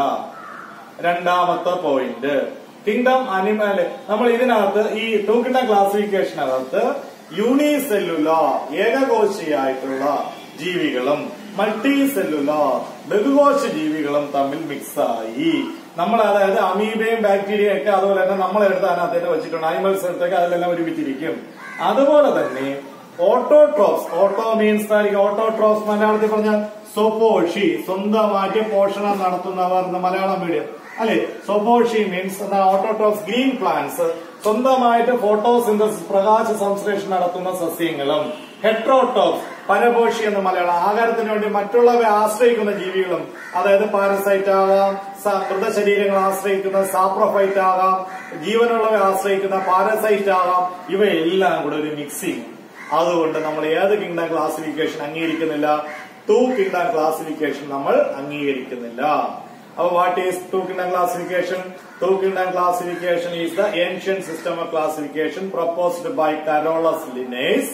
രണ്ടാമത്തെ പോയിന്റ് കിങ്ഡം അനിമൽ നമ്മൾ ഇതിനകത്ത് ഈ ടൂ കിങ്ഡം ക്ലാസിഫിക്കേഷനകത്ത് യൂണിസെല്ലുലാർ ഏകകോശിയായിട്ടുള്ള ജീവികളും മൾട്ടി സെല്ലുലാർ ബഹുകോശ ജീവികളും തമ്മിൽ മിക്സ് ആയി നമ്മൾ അതായത് അമീബയും ബാക്ടീരിയയും ഒക്കെ അതുപോലെ തന്നെ നമ്മൾ എടുത്ത് അതിനകത്ത് തന്നെ വെച്ചിട്ടുണ്ട് അനിമൽസ് എടുത്തൊക്കെ അതിലെല്ലാം ഒരുമിച്ചിരിക്കും അതുപോലെ തന്നെ ഓട്ടോട്രോപ്സ് ഓട്ടോ മീൻസ് ആയിരിക്കും ഓട്ടോട്രോപ്സ് മലയാളത്തിൽ പറഞ്ഞാൽ സ്വപോഷി സ്വന്തമായിട്ട് പോഷണം നടത്തുന്നവർ എന്ന മലയാളം മീഡിയം അല്ലെ സ്വപോഷി മീൻസ് എന്താ ഓട്ടോട്രോപ്സ് ഗ്രീൻ പ്ലാന്റ്സ് സ്വന്തമായിട്ട് ഫോട്ടോസിന്തസിസ് പ്രകാശ സംശ്ലേഷണം നടത്തുന്ന സസ്യങ്ങളും ഹെട്രോട്ടോപ്സ് പരപോഷി എന്ന മലയാളം ആഹാരത്തിന് വേണ്ടി മറ്റുള്ളവയെ ആശ്രയിക്കുന്ന ജീവികളും അതായത് പാരസൈറ്റ് ആകാം സ- മൃതശരീരങ്ങൾ ആശ്രയിക്കുന്ന സാപ്രോഫൈറ്റ് ആകാം ജീവനുള്ളവയെ ആശ്രയിക്കുന്ന പാരസൈറ്റ് ആകാം ഇവയെല്ലാം കൂടെ ഒരു മിക്സിംഗ് അതുകൊണ്ട് നമ്മൾ ഏത് കിങ്ഡം ക്ലാസിഫിക്കേഷൻ അംഗീകരിക്കുന്നില്ല ടു കിങ്ഡം ക്ലാസിഫിക്കേഷൻ നമ്മൾ അംഗീകരിക്കുന്നില്ല അപ്പൊ what is two kingdom classification two kingdom classification is the ancient system of classification proposed by Carolus Linnaeus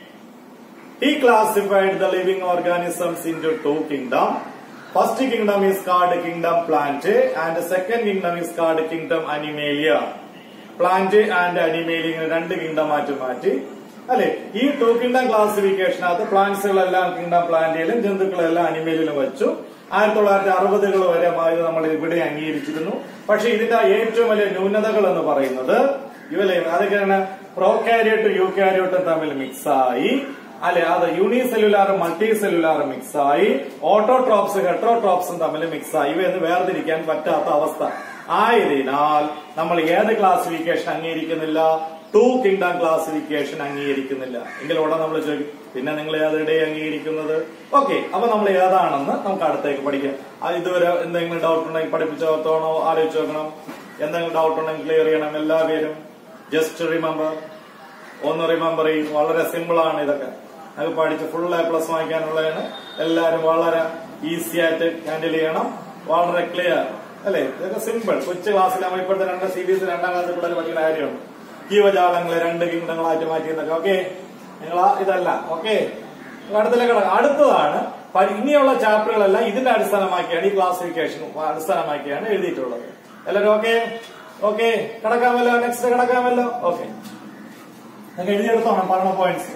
He classified the living organisms into two kingdom. First kingdom is called kingdom plant and the second kingdom is called kingdom animalia. Plant and animalia ഇങ്ങനെ രണ്ട് kingdom മാറ്റി മാറ്റി അല്ലെ ഈ two kingdom ക്ലാസിഫിക്കേഷനകത്ത് പ്ലാന്റ്സുകളെല്ലാം kingdom പ്ലാന്റിലും ജന്തുക്കളെല്ലാം അനിമേലിലും വെച്ചു ആയിരത്തി തൊള്ളായിരത്തി അറുപതുകൾ വരെ ഇത് നമ്മൾ ഇവിടെ അംഗീകരിച്ചിരുന്നു പക്ഷെ ഇതിന്റെ ഏറ്റവും വലിയ ന്യൂനതകൾ എന്ന് പറയുന്നത് ഇവലെ അതൊക്കെയാണ് പ്രോകാരിയോട്ടും യൂകാരിയോട്ടും തമ്മിൽ മിക്സ് ആയി അല്ലെ അത് യൂണിസെല്ലുലാറും മൾട്ടി സെല്ലുലാറും മിക്സ് ആയി ഓട്ടോട്രോപ്സ് ഹെട്രോട്രോപ്സും തമ്മിൽ മിക്സ് ആയി ഇവയൊന്ന് വേർതിരിക്കാൻ പറ്റാത്ത അവസ്ഥ ആയതിനാൽ നമ്മൾ ഏത് ക്ലാസിഫിക്കേഷൻ അംഗീകരിക്കുന്നില്ല ടു കിങ്ഡം ക്ലാസിഫിക്കേഷൻ അംഗീകരിക്കുന്നില്ല എങ്കിൽ ഉടനെ നമ്മൾ ചോദിക്കും പിന്നെ നിങ്ങൾ ഏതിടെ അംഗീകരിക്കുന്നത് ഓക്കെ അപ്പൊ നമ്മൾ ഏതാണെന്ന് നമുക്ക് അടുത്തേക്ക് പഠിക്കാം അത് ഇതുവരെ എന്തെങ്കിലും ഡൗട്ട് ഉണ്ടെങ്കിൽ പഠിപ്പിച്ചു നോക്കണോ ആലോചിച്ച് നോക്കണം എന്തെങ്കിലും ഡൗട്ട് ഉണ്ടെങ്കിൽ ക്ലിയർ ചെയ്യണം എല്ലാ പേരും ജസ്റ്റ് റിമെമ്പർ ഒന്ന് റിമെമ്പർ ചെയ്യും വളരെ സിമ്പിൾ ആണ് ഇതൊക്കെ നമുക്ക് പഠിച്ച് ഫുൾ എ പ്ലസ് വാങ്ങിക്കാനുള്ളതാണ് എല്ലാവരും വളരെ ഈസി ആയിട്ട് ഹാൻഡിൽ ചെയ്യണം വളരെ ക്ലിയർ അല്ലേ ഇതൊക്കെ സിമ്പിൾ കൊച്ചു ക്ലാസ്സിലാകുമ്പോൾ ഇപ്പോഴത്തെ രണ്ട് സി ബി എസ് രണ്ടാം ക്ലാസ്സിൽ പിള്ളേർ പഠിക്കുന്ന കാര്യമാണ് ജീവജാലങ്ങളെ രണ്ട് കിങ്ഡങ്ങളായിട്ട് മാറ്റിയെന്നൊക്കെ ഓക്കെ നിങ്ങൾ ഇതല്ല ഓക്കെ അടുത്തിലേക്ക് കിടക്കാം അടുത്തതാണ് പ- ഇനിയുള്ള ചാപ്റ്ററുകളെല്ലാം ഇതിന്റെ അടിസ്ഥാനമാക്കിയാണ് ഈ ക്ലാസിഫിക്കേഷൻ അടിസ്ഥാനമാക്കിയാണ് എഴുതിയിട്ടുള്ളത് എല്ലാവരും ഓക്കെ ഓക്കെ കിടക്കാമല്ലോ നെക്സ്റ്റ് കിടക്കാമല്ലോ ഓക്കെ നിങ്ങൾക്ക് എഴുതിയെടുത്തോണം പറഞ്ഞ പോയിന്റ്സ്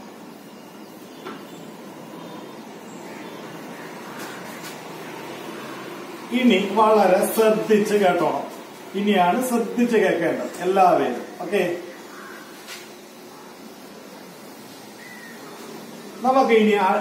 ഇനി വളരെ ശ്രദ്ധിച്ച് കേട്ടോണം ഇനിയാണ് ശ്രദ്ധിച്ച് കേൾക്കേണ്ടത് എല്ലാവരും ഓക്കെ നമുക്ക് ഇനി ആ-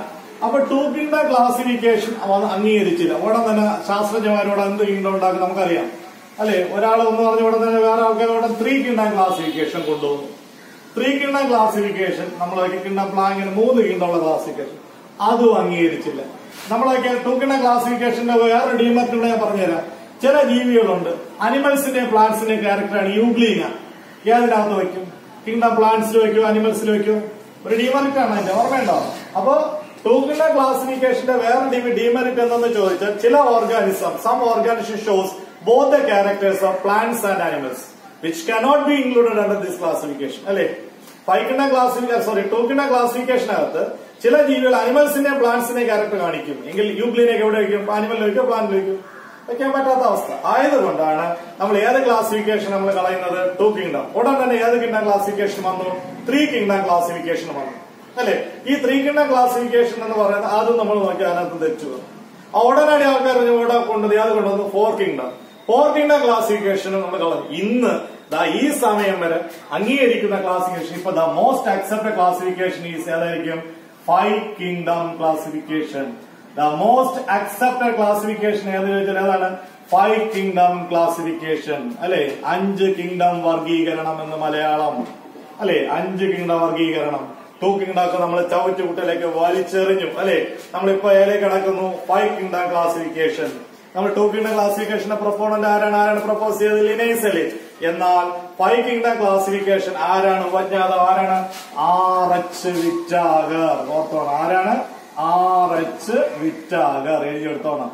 അപ്പൊ ടു കിങ്ഡം ക്ലാസിഫിക്കേഷൻ അംഗീകരിച്ചില്ല ഉടൻ തന്നെ ശാസ്ത്രജ്ഞന്മാരോട് എന്ത് കിങ്ഡം ഉണ്ടാക്കും നമുക്കറിയാം അല്ലെ ഒരാൾ ഒന്ന് പറഞ്ഞ ഉടൻ തന്നെ വേറെ ആൾക്കാരോട് ത്രീ കിങ്ഡം ക്ലാസിഫിക്കേഷൻ കൊണ്ടുവന്നു ത്രീ കിങ്ഡം ക്ലാസിഫിക്കേഷൻ നമ്മളൊക്കെ കിങ്ഡം പ്ലാങ്ങിന് മൂന്ന് കിങ്ഡമുള്ള ക്ലാസിഫിക്കേഷൻ അതും അംഗീകരിച്ചില്ല നമ്മളൊക്കെ ടു കിങ്ഡം ക്ലാസിഫിക്കേഷന്റെ വേറെ ഡീമറ്റ് കൂടെ ഞാൻ പറഞ്ഞുതരാം ചില ജീവികളുണ്ട് അനിമൽസിന്റെ പ്ലാന്റ്സിന്റെ ക്യാരക്ടറാണ് യൂഗ്ലീന ഏതിനകത്ത് വെക്കും കിങ്ഡം പ്ലാന്റ്സിൽ വെക്കും അനിമൽസിൽ വെക്കും ഒരു ഡീമറിറ്റ് ആണ് അതിന്റെ ഓർമ്മയുണ്ടോ അപ്പോ ടു കിങ്ഡം ക്ലാസിഫിക്കേഷന്റെ വേറെ ഡീമറിറ്റ് എന്തെന്ന് ചോദിച്ചാൽ ചില organism some organism shows both the characters of plants and animals which cannot be included under this classification അല്ലെ ഫൈവ് കിണ്ണ ക്ലാസിഫിക്കേഷൻ സോറി ടു കിണ്ണ ക്ലാസിഫിക്കേഷനകത്ത് ചില ജീവികൾ അനിമൽസിന്റെ പ്ലാന്റ്സിന്റെ ക്യാരക്ടർ കാണിക്കും എങ്കിൽ യൂഗ്ലിനൊക്കെ എവിടെ വയ്ക്കും അനിമലിൽ വയ്ക്കും പ്ലാന്റിൽ വയ്ക്കും വയ്ക്കാൻ പറ്റാത്ത അവസ്ഥ ആയതുകൊണ്ടാണ് നമ്മൾ ഏത് ക്ലാസിഫിക്കേഷൻ നമ്മൾ കളയുന്നത് ടു കിങ്ഡം ഉടൻ തന്നെ ഏത് കിങ്ഡം ക്ലാസിഫിക്കേഷൻ വന്നു ത്രീ കിങ്ഡം ക്ലാസിഫിക്കേഷൻ വന്നു അല്ലെ ഈ ത്രീ കിങ്ഡം ക്ലാസിഫിക്കേഷൻ എന്ന് പറയുന്നത് ആദ്യം നമ്മൾ നോക്കി അതിനകത്ത് തെറ്റു വന്നു ആ ഉടനടി ആൾക്കാർ ഇവിടെ കൊണ്ടത് ഏത് കൊണ്ടുവന്നു four kingdom four kingdom classification നമ്മൾ കളഞ്ഞു ഇന്ന് ദാ ഈ സമയം വരെ അംഗീകരിക്കുന്ന ക്ലാസിഫിക്കേഷൻ ഇപ്പൊ the most accepted classification is ഏതായിരിക്കും five kingdom classification the most accepted classification ഏത് ചോദിച്ചാൽ ഏതാണ് ഫൈവ് കിങ്ഡം ക്ലാസിഫിക്കേഷൻ അല്ലെ അഞ്ച് കിങ്ഡം വർഗീകരണം എന്ന് മലയാളം അല്ലെ അഞ്ച് കിങ്ഡം വർഗീകരണം ടു കിങ്ഡം ഒക്കെ നമ്മൾ ചവറ്റ് കുട്ടിലേക്ക് വലിച്ചെറിഞ്ഞു അല്ലെ നമ്മളിപ്പോ ഏലേക്ക് കിടക്കുന്നു ഫൈവ് കിങ്ഡം ക്ലാസിഫിക്കേഷൻ നമ്മൾ ടു കിങ്ഡം ക്ലാസിഫിക്കേഷന്റെ പ്രൊപ്പോണന്റ് ആരാണ് ആരാണ് പ്രപ്പോസ് ചെയ്തത് ലിനൈസ് അല്ലേ എന്നാൽ ഫൈവ് കിങ്ഡം ക്ലാസിഫിക്കേഷൻ ആരാണ് ഉപജ്ഞാതം ആരാണ് ആർ എച്ച് വിറ്റാഗർ ഓർത്തോണം ആരാണ് ആർ എച്ച് വിറ്റാഗർ എഴുതിയെടുത്തോണം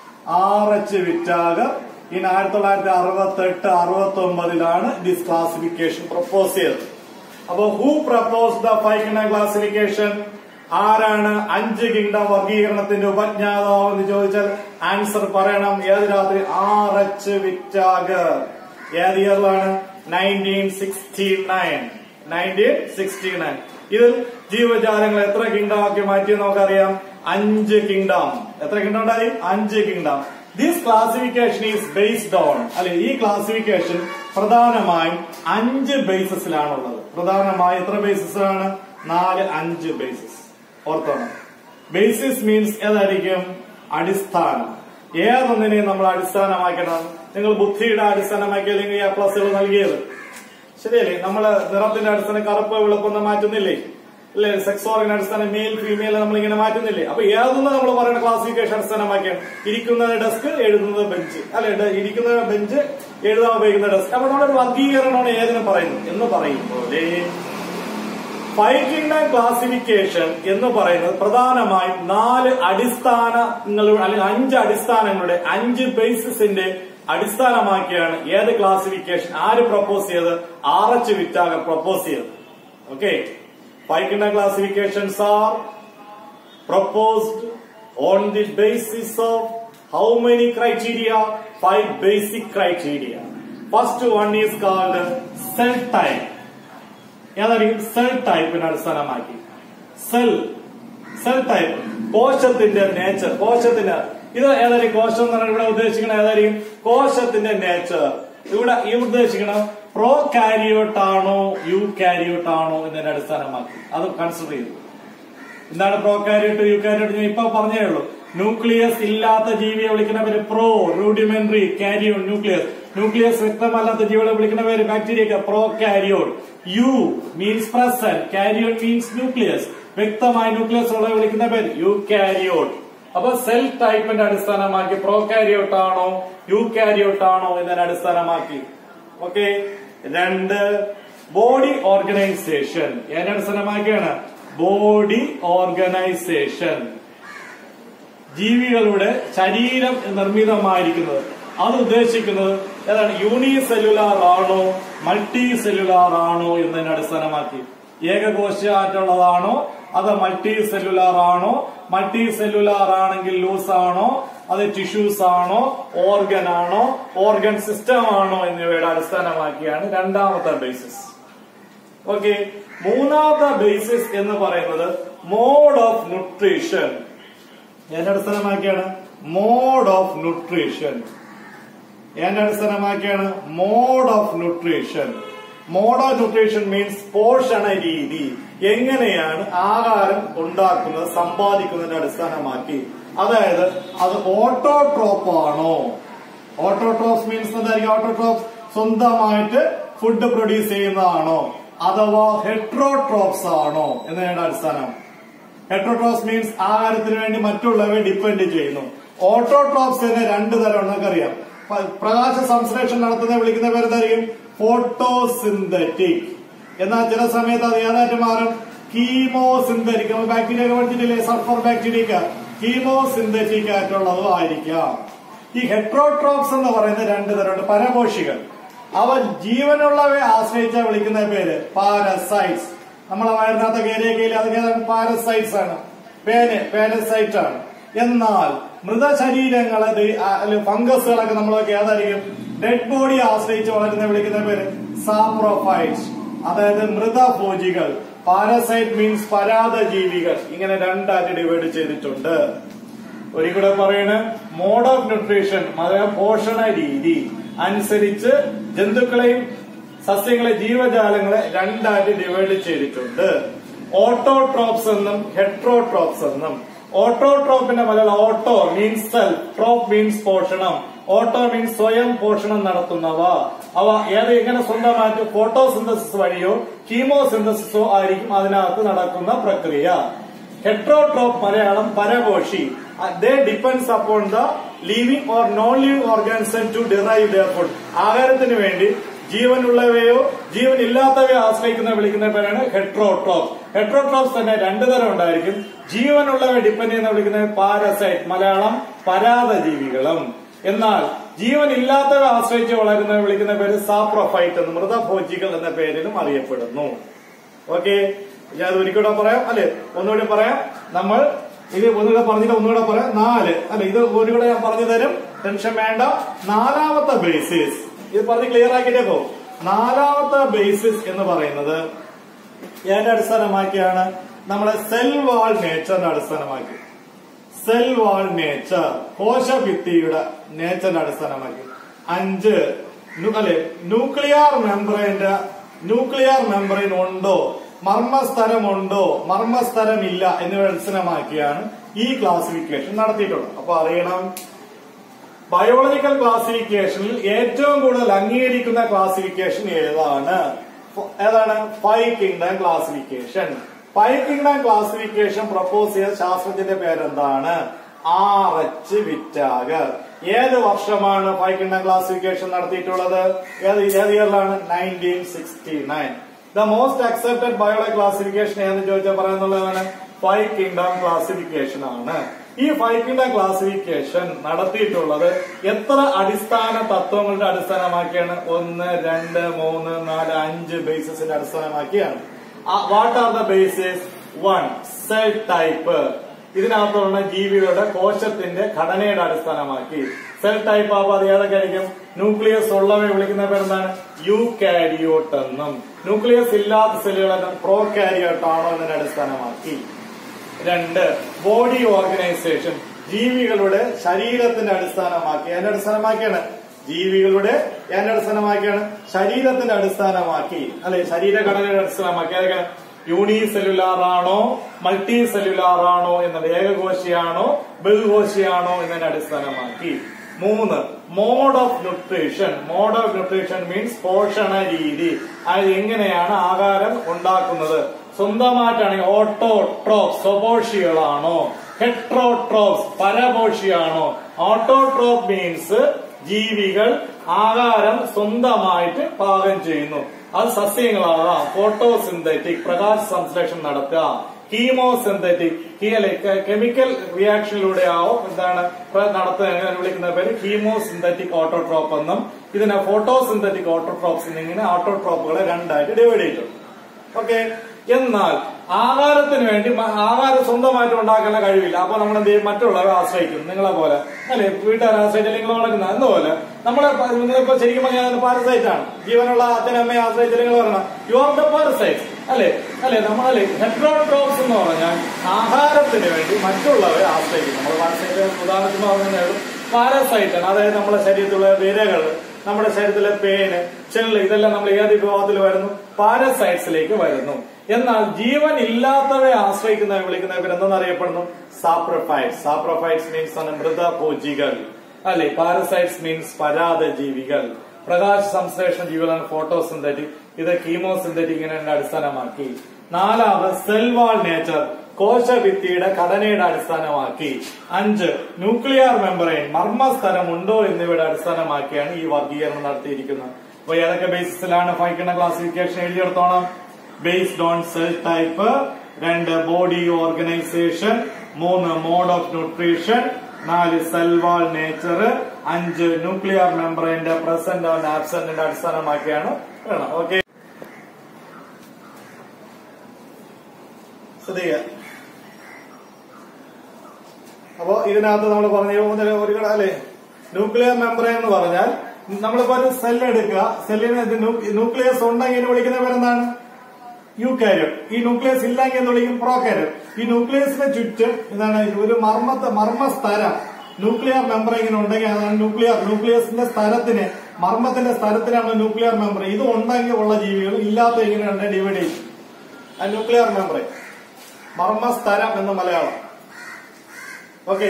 ആർ എച്ച് വിറ്റാഗർ ഇൻ ആയിരത്തി തൊള്ളായിരത്തി അറുപത്തി എട്ട് അറുപത്തി ഒമ്പതിലാണ് ഡിസ് ക്ലാസിഫിക്കേഷൻ പ്രപ്പോസ് ചെയ്തത് അപ്പോ who propose the five kingdom classification ആരാണ് അഞ്ച് കിങ്ഡം വർഗീകരണത്തിന്റെ ഉപജ്ഞാതാവ് എന്ന് ചോദിച്ചാൽ ആൻസർ പറയണം ഏത് രാത്രി ആർ എച്ച് വിറ്റാഗർ ഏത് ഇയറിലാണ് nineteen sixty nine nineteen sixty nine ഇതിൽ ജീവജാലങ്ങൾ എത്ര കിങ്ഡം ആക്കി മാറ്റി നമുക്കറിയാം അഞ്ച് കിങ്ഡം എത്ര കിങ്ഡം ഉണ്ടായി അഞ്ച് kingdom this classification is based on അല്ലെ ഈ ക്ലാസിഫിക്കേഷൻ പ്രധാനമായും അഞ്ച് ബേസിസിലാണുള്ളത് പ്രധാനമായും എത്ര ബേസിസിലാണ് നാല് അഞ്ച് ബേസിസ് ഓർത്തോണം ബേസിസ് മീൻസ് ഏതായിരിക്കും അടിസ്ഥാനം ഏതൊന്നിനെയും നമ്മൾ അടിസ്ഥാനമാക്കണം നിങ്ങൾ ബുദ്ധിയുടെ അടിസ്ഥാനമാക്കി അല്ലെങ്കിൽ എ പ്ലസുകൾ നൽകിയത് ശരിയല്ലേ നമ്മള് നിറത്തിന്റെ അടിസ്ഥാനം കറുപ്പ് വെളുപ്പൊന്നും മാറ്റുന്നില്ലേ അല്ലെ സെക്സ് ഓർഗൻ അടിസ്ഥാനം മെയിൽ ഫീമെയിൽ നമ്മൾ ഇങ്ങനെ മാറ്റുന്നില്ലേ അപ്പൊ ഏതൊന്ന് നമ്മൾ പറയുന്ന ക്ലാസിഫിക്കേഷൻ അടിസ്ഥാനമാക്കിയാണ് ഇരിക്കുന്ന ഡെസ്ക് എഴുതുന്നത് ബെഞ്ച് അല്ലെ ഡ- ഇരിക്കുന്ന ബെഞ്ച് എഴുതാൻ ഉപയോഗിക്കുന്ന ഡെസ്ക് അപ്പൊ നമ്മളൊരു വർഗീകരണമാണ് ഏതിനും പറയുന്നത് എന്ന് പറയുമ്പോൾ ഫൈവ് കിങ്ഡം ക്ലാസിഫിക്കേഷൻ എന്ന് പറയുന്നത് പ്രധാനമായും നാല് അടിസ്ഥാനങ്ങളുടെ അല്ലെങ്കിൽ അഞ്ച് അടിസ്ഥാനങ്ങളുടെ അഞ്ച് ബേസിസിന്റെ അടിസ്ഥാനമാക്കിയാണ് ഏത് ക്ലാസിഫിക്കേഷൻ ആര് പ്രപ്പോസ് ചെയ്തത് ആർ എച്ച് വിറ്റാഗർ പ്രപ്പോസ് ചെയ്തത് okay five kingdom classifications are proposed on the basis of how many criteria? Five basic criteria. First one is called cell type. ഏതായിരിക്കും സെൽ ടൈപ്പിനെ അടിസ്ഥാനമാക്കി സെൽ സെൽ ടൈപ്പ് കോശത്തിന്റെ nature കോശത്തിന്റെ ഇത് ഏതായിരിക്കും കോശം എന്ന് പറഞ്ഞാൽ ഇവിടെ ഉദ്ദേശിക്കുന്നത് ഏതായിരിക്കും കോശത്തിന്റെ നേച്ചർ ഇവിടെ ഈ ഉദ്ദേശിക്കണം പ്രോ കാരിയോട്ട് ആണോ യു കാരിയോട്ട് ആണോ എന്നതിനെ അടിസ്ഥാനമാക്കി അത് കൺസിഡർ ചെയ്തു എന്താണ് പ്രോകാരിയോട്ട് യൂകാരിയോട്ട് ഞാൻ ഇപ്പൊ പറഞ്ഞേ ഉള്ളൂ ന്യൂക്ലിയസ് ഇല്ലാത്ത ജീവിയെ വിളിക്കുന്ന പേര് pro rudimentary karyon nucleus nucleus വ്യക്തമല്ലാത്ത ജീവികളെ വിളിക്കുന്ന പേര് bacteria prokaryon eu means present karyon means nucleus വ്യക്തമായ ന്യൂക്ലിയസ് ഉള്ള വിളിക്കുന്ന പേര് യു കാരിയോൺ അപ്പൊ സെൽ ടൈപ്പിന്റെ അടിസ്ഥാനമാക്കി പ്രോ കാരിയോട്ട് ആണോ യു കാരിയോട്ട് ആണോ എന്നതിനെ അടിസ്ഥാനമാക്കി ഓക്കെ രണ്ട് ബോഡി ഓർഗനൈസേഷൻ ഏതിനെ അടിസ്ഥാനമാക്കിയാണ് ബോഡി ഓർഗനൈസേഷൻ ജീവികളുടെ ശരീരം നിർമ്മിതമായിരിക്കുന്നത് അത് ഉദ്ദേശിക്കുന്നത് ഏതാണ് യൂണിസെല്ലുലാർ ആണോ മൾട്ടി സെല്ലുലാർ ആണോ എന്നതിനെ അടിസ്ഥാനമാക്കി ഏകകോശമായിട്ടുള്ളതാണോ അത് മൾട്ടി സെല്ലുലാർ ആണോ മൾട്ടി സെല്ലുലാർ ആണെങ്കിൽ ലൂസ് ആണോ അത് ടിഷ്യൂസ് ആണോ ഓർഗൻ ആണോ ഓർഗൻ സിസ്റ്റം ആണോ എന്നിവയുടെ അടിസ്ഥാനമാക്കിയാണ് രണ്ടാമത്തെ ബേസിസ് ഓക്കെ മൂന്നാമത്തെ ബേസിസ് എന്ന് പറയുന്നത് മോഡ് ഓഫ് ന്യൂട്രീഷൻ എന്റെ അടിസ്ഥാനമാക്കിയാണ് മോഡ് ഓഫ് ന്യൂട്രീഷൻ എന്റെ അടിസ്ഥാനമാക്കിയാണ് mode of nutrition mode of nutrition means പോഷണ രീതി എങ്ങനെയാണ് ആഹാരം ഉണ്ടാക്കുന്നത് സമ്പാദിക്കുന്നതിന്റെ അടിസ്ഥാനമാക്കി അതായത് അത് ഓട്ടോട്രോപ്പ് ആണോ ഓട്ടോട്രോപ്സ് മീൻസ് എന്തായിരിക്കും ഓട്ടോട്രോപ്സ് സ്വന്തമായിട്ട് ഫുഡ് പ്രൊഡ്യൂസ് ചെയ്യുന്നതാണോ അഥവാ ഹെട്രോട്രോപ്സ് ആണോ എന്നതിന്റെ അടിസ്ഥാനം ഹെട്രോട്രോപ്സ് മീൻസ് ആഹാരത്തിന് വേണ്ടി മറ്റുള്ളവയെ ഡിപ്പെൻഡ് ചെയ്യുന്നു ഓട്ടോട്രോപ്സ് തന്നെ രണ്ട് തരം ഉണ്ടെന്ന് അറിയാം പ- പ്രകാശ സംശ്ലേഷണം നടത്തുന്ന വിളിക്കുന്ന പേരെന്തായിരിക്കും ഫോട്ടോസിന്തറ്റിക് എന്നാൽ ചില സമയത്ത് അത് ഏതായിട്ട് മാറും കീമോസിന്തറ്റിക് നമ്മൾ ബാക്ടീരിയ ഒക്കെ പഠിച്ചിട്ടില്ലേ സൾഫർ ബാക്ടീരിയ കീമോസിന്തറ്റിക് ആയിട്ടുള്ളതും ആയിരിക്കാം ഈ ഹെട്രോട്രോപ്സ് എന്ന് പറയുന്ന രണ്ട് തരമുണ്ട് പരപോഷികൾ അവ ജീവനുള്ളവയെ ആശ്രയിച്ച വിളിക്കുന്ന പേര് പാരസൈറ്റ്സ് നമ്മളെ വയറിനകത്ത് കയറിയൊക്കെ അതൊക്കെ ഏതാണ് പാരസൈറ്റ്സ് ആണ് പേന് പാരസൈറ്റ് ആണ് എന്നാൽ മൃതശരീരങ്ങളെ ദൈ- ആ, അല്ല, ഫംഗസുകളൊക്കെ നമ്മളൊക്കെ ഏതായിരിക്കും ഡെഡ് ബോഡി ആശ്രയിച്ച് വളരുന്ന വിളിക്കുന്ന പേര് സാപ്രോഫൈറ്റ്സ് അതായത് മൃതഭോജികൾ പാരസൈറ്റ് മീൻസ് പരാത ജീവികൾ ഇങ്ങനെ രണ്ടായിട്ട് ഡിവൈഡ് ചെയ്തിട്ടുണ്ട് ഒരിക്കലും പറയണ മോഡ് ഓഫ് ന്യൂട്രീഷൻ അതായത് പോഷണ രീതി അനുസരിച്ച് ജന്തുക്കളെയും സസ്യങ്ങളെ ജീവജാലങ്ങളെ രണ്ടായിട്ട് ഡിവൈഡ് ചെയ്തിട്ടുണ്ട് ഓട്ടോട്രോപ്സ് എന്നും ഹെട്രോട്രോപ്സ് എന്നും ഓട്ടോട്രോപ്പിന്റെ Malayalam auto means self troph means പോഷണം ഓട്ടോ മീൻസ് സ്വയം പോഷണം നടത്തുന്നവ അവ ഏത് എങ്ങനെ സ്വന്തമായിട്ട് ഫോട്ടോസിന്തസിസ് വഴിയോ കീമോസിന്തസിസോ ആയിരിക്കും അതിനകത്ത് നടക്കുന്ന പ്രക്രിയ ഹെട്രോട്രോപ്പ് മലയാളം പരപോഷി they depends upon the living or non living organism to derive their food ആഹാരത്തിന് വേണ്ടി ജീവനുള്ളവയോ ജീവൻ ഇല്ലാത്തവയോ ആശ്രയിക്കുന്ന വിളിക്കുന്ന പേരാണ് ഹെട്രോട്രോപ്പ് ഹെട്രോട്രോപ്സ് തന്നെ രണ്ടു തരം ഉണ്ടായിരിക്കും ജീവനുള്ളവയെ ഡിപ്പെൻഡ് ചെയ്യുന്ന വിളിക്കുന്ന പാരസൈറ്റ് മലയാളം പരാത ജീവികളും എന്നാൽ ജീവൻ ഇല്ലാത്തവ ആശ്രയിച്ച് വളരുന്ന വിളിക്കുന്ന പേര് സാപ്രോഫൈറ്റ് എന്ന് മൃതഭോജികൾ എന്ന പേരിലും അറിയപ്പെടുന്നു ഓക്കെ ഞാൻ അത് ഒരിക്കലൂടെ പറയാം അല്ലെ ഒന്നുകൂടി പറയാം നമ്മൾ ഇത് ഒന്നുകൂടെ പറഞ്ഞിട്ട് ഒന്നുകൂടെ പറയാം നാല് അല്ലെ ഇത് ഒന്നുകൂടെ ഞാൻ പറഞ്ഞു തരും ടെൻഷൻ വേണ്ട നാലാമത്തെ ബേസിസ് ഇത് പറഞ്ഞ് ക്ലിയർ ആക്കിയിട്ടേ പോകും നാലാമത്തെ ബേസിസ് എന്ന് പറയുന്നത് ഏതിന്റെ അടിസ്ഥാനമാക്കിയാണ് നമ്മളെ സെൽ വാൾ നേച്ചറിന്റെ അടിസ്ഥാനമാക്കി സെൽ വാൾ നേച്ചർ കോശഭിത്തിയുടെ നേച്ചറിന്റെ അടിസ്ഥാനമാക്കി അഞ്ച് നു- അല്ലെ ന്യൂക്ലിയർ മെമ്പറൈന്റെ ന്യൂക്ലിയർ മെമ്പറൈൻ ഉണ്ടോ മർമ്മസ്ഥലമുണ്ടോ മർമ്മസ്ഥലമില്ല എന്നിവ അടിസ്ഥാനമാക്കിയാണ് ഈ ക്ലാസിഫിക്കേഷൻ നടത്തിയിട്ടുള്ളത് അപ്പൊ അറിയണം ബയോളജിക്കൽ ക്ലാസിഫിക്കേഷനിൽ ഏറ്റവും കൂടുതൽ അംഗീകരിക്കുന്ന ക്ലാസിഫിക്കേഷൻ ഏതാണ് ഫ- ഏതാണ് five kingdom classification five kingdom classification propose ചെയ്ത ശാസ്ത്രജ്ഞന്റെ പേരെന്താണ് ആർ എച്ച് വിറ്റാഗർ ഏത് വർഷമാണ് ഫൈവ് കിങ്ഡം ക്ലാസിഫിക്കേഷൻ നടത്തിയിട്ടുള്ളത് ഏത് ഏത് ഇയറിലാണ് nineteen sixty nine the most accepted biology classification ഏതെന്ന് ചോദിച്ചാൽ പറയുന്നുള്ളതാണ് ഫൈവ് കിങ്ഡം ക്ലാസിഫിക്കേഷൻ ആണ് ഈ ഫൈവ് കിങ്ഡം ക്ലാസിഫിക്കേഷൻ നടത്തിയിട്ടുള്ളത് എത്ര അടിസ്ഥാന തത്വങ്ങളുടെ അടിസ്ഥാനമാക്കിയാണ് ഒന്ന് രണ്ട് മൂന്ന് നാല് അഞ്ച് ബേസിസിന്റെ അടിസ്ഥാനമാക്കിയാണ് what are the basis one cell type ഇതിനകത്തുള്ള ജീവികളുടെ കോശത്തിന്റെ ഘടനയുടെ അടിസ്ഥാനമാക്കി സെൽ ടൈപ്പ് ആകുമ്പോൾ അത് ഏതൊക്കെ ആയിരിക്കും ന്യൂക്ലിയസ് ഉള്ളവയെ വിളിക്കുന്ന പേരെന്താണ് യു കാരിയോട്ട് എന്നും ന്യൂക്ലിയസ് ഇല്ലാത്ത സെല്ലുകളെ പ്രോ കാരിയോട്ട് ആണോ എന്നതിനെ അടിസ്ഥാനമാക്കി രണ്ട് ബോഡി ഓർഗനൈസേഷൻ ജീവികളുടെ ശരീരത്തിന്റെ അടിസ്ഥാനമാക്കി അതിന്റെ അടിസ്ഥാനമാക്കിയാണ് ജീവികളുടെ അതിന്റെ അടിസ്ഥാനമാക്കിയാണ് ശരീരത്തിന്റെ അടിസ്ഥാനമാക്കി അല്ലെ ശരീരഘടനയുടെ അടിസ്ഥാനമാക്കി അതൊക്കെയാണ് യൂണി സെല്ലുലാർ ആണോ മൾട്ടി സെല്ലുലാർ ആണോ എന്നത് ഏകകോശിയാണോ ബഹുകോശിയാണോ എന്നതിനെ അടിസ്ഥാനമാക്കി മൂന്ന് mode of nutrition mode of nutrition means പോഷണ രീതി അത് എങ്ങനെയാണ് ആഹാരം ഉണ്ടാക്കുന്നത് സ്വന്തമായിട്ടാണെങ്കിൽ ഓട്ടോട്രോപ്സ് സ്വപോഷികളാണോ ഹെട്രോട്രോപ്സ് പരപോഷിയാണോ ഓട്ടോട്രോപ്പ് മീൻസ് ജീവികൾ ആഹാരം സ്വന്തമായിട്ട് പാകം ചെയ്യുന്നു അത് സസ്യങ്ങളാകാം ഫോട്ടോസിന്തറ്റിക് പ്രകാശ സംശ്ലേഷണം നടത്തുക കീമോസിന്തറ്റിക് കെമിക്കൽ റിയാക്ഷനിലൂടെ ആവും എന്താണ് പ്ര- നടത്തുക എങ്ങനെ വിളിക്കുന്ന പേര് കീമോസിന്തറ്റിക് ഓട്ടോട്രോപ്പ് എന്നും ഇതിനെ ഫോട്ടോസിന്തറ്റിക് ഓട്ടോട്രോപ്സ് എന്നിങ്ങനെ ഓട്ടോട്രോപ്പുകളെ രണ്ടായിട്ട് ഡിവൈഡ് ചെയ്തിട്ടുണ്ട് ഓക്കെ എന്നാൽ ആഹാരത്തിന് വേണ്ടി മ- ആഹാരം സ്വന്തമായിട്ട് ഉണ്ടാക്കാനുള്ള കഴിവില്ല അപ്പൊ നമ്മൾ എന്ത് ചെയ്യും മറ്റുള്ളവരെ ആശ്രയിക്കും നിങ്ങളെ പോലെ അല്ലെ വീട്ടുകാരെ ആശ്രയിച്ച് നിങ്ങൾ വളർക്കുന്ന അതുപോലെ നമ്മളെ പ- നിങ്ങളിപ്പോ ശരിക്കും പറഞ്ഞാൽ പാരസൈറ്റ് ആണ് ജീവനുള്ള അച്ഛനമ്മയെ ആശ്രയിച്ച് നിങ്ങൾ പറയണം യു ആർ ദ പാരസൈറ്റ് അല്ലെ അല്ലെ നമ്മളല്ലേ ഹെട്രോട്രോപ്സ് എന്ന് പറഞ്ഞാൽ ആഹാരത്തിന് വേണ്ടി മറ്റുള്ളവരെ ആശ്രയിക്കും നമ്മൾ പാരസൈറ്റ് ഉദാഹരണത്തിന് പറഞ്ഞാൽ പാരസൈറ്റ് ആണ് അതായത് നമ്മുടെ ശരീരത്തിലുള്ള വിരകൾ നമ്മുടെ ശരീരത്തിലെ പേന് ചെള്ള് ഇതെല്ലാം നമ്മൾ ഏത് വിഭാഗത്തിൽ വരുന്നു പാരസൈറ്റ്സിലേക്ക് വരുന്നു എന്നാൽ ജീവൻ ഇല്ലാത്തവയെ ആശ്രയിക്കുന്നവയെ വിളിക്കുന്നവർ എന്തെന്നറിയപ്പെടുന്നു സാപ്രഫൈറ്റ്സ് സാപ്രഫൈറ്റ്സ് മീൻസ് ആണ് മൃതഭോജികൾ അല്ലെ പാരസൈറ്റ്സ് മീൻസ് പരാത ജീവികൾ പ്രകാശ സംശ്ലേഷണ ജീവികളാണ് ഫോട്ടോസിന്തറ്റിക് ഇത് കീമോസിന്തറ്റിക്കിനെ അടിസ്ഥാനമാക്കി നാലാമത് സെൽവാൾ നേച്ചർ കോശഭിത്തിയുടെ ഘടനയുടെ അടിസ്ഥാനമാക്കി അഞ്ച് ന്യൂക്ലിയർ മെമ്പറൈൻ മർമ്മസ്ഥലം ഉണ്ടോ എന്നിവയുടെ അടിസ്ഥാനമാക്കിയാണ് ഈ വർഗീകരണം നടത്തിയിരിക്കുന്നത് അപ്പൊ ഏതൊക്കെ ബേസിസിലാണ് ഫൈക്കുന്ന ക്ലാസിഫിക്കേഷൻ എഴുതിയെടുത്തോണം ബേസ്ഡ് ഓൺ സെൽ ടൈപ്പ് രണ്ട് ബോഡി ഓർഗനൈസേഷൻ മൂന്ന് മോഡ് ഓഫ് ന്യൂട്രീഷൻ നാല് സെൽവാൾ നേച്ചർ അഞ്ച് ന്യൂക്ലിയർ മെമ്പറിന്റെ പ്രസന്റ് ആൻഡ് ആബ്സെന്റിന്റെ അടിസ്ഥാനമാക്കിയാണ് വേണം ഓക്കെ ശ്രദ്ധിക്കുക അപ്പോ ഇതിനകത്ത് നമ്മൾ പറഞ്ഞ ഒരു അല്ലെ ന്യൂക്ലിയർ മെമ്പറൈൻ എന്ന് പറഞ്ഞാൽ നമ്മളിപ്പോ ഒരു സെൽ എടുക്കുക സെല്ലിന് ന്യൂക്ലിയസ് ഉണ്ടെങ്കിൽ ഇതിന് വിളിക്കുന്ന പേരെന്താണ് യൂക്കാരിയോട്ട് ഈ ന്യൂക്ലിയസ് ഇല്ലെങ്കിൽ എന്ന് വിളിക്കും പ്രോകാരിയോട്ട് ഈ ന്യൂക്ലിയസിന് ചുറ്റും ഇതാണ് ഒരു മർമ്മത്തെ മർമ്മസ്ഥലം ന്യൂക്ലിയർ മെമ്പർ ഇങ്ങനെ ഉണ്ടെങ്കിൽ അതാണ് ന്യൂക്ലിയർ ന്യൂക്ലിയസിന്റെ സ്ഥലത്തിന് മർമ്മത്തിന്റെ സ്ഥലത്തിനാണ് ന്യൂക്ലിയർ മെമ്പർ ഇത് ഉണ്ടെങ്കിൽ ഉള്ള ജീവികൾ ഇല്ലാത്ത ഇങ്ങനെ രണ്ട് ഡിവൈഡ് ചെയ്യും ആ ന്യൂക്ലിയർ മെമ്പർ മർമ്മസ്ഥലം എന്ന് മലയാളം ഓക്കെ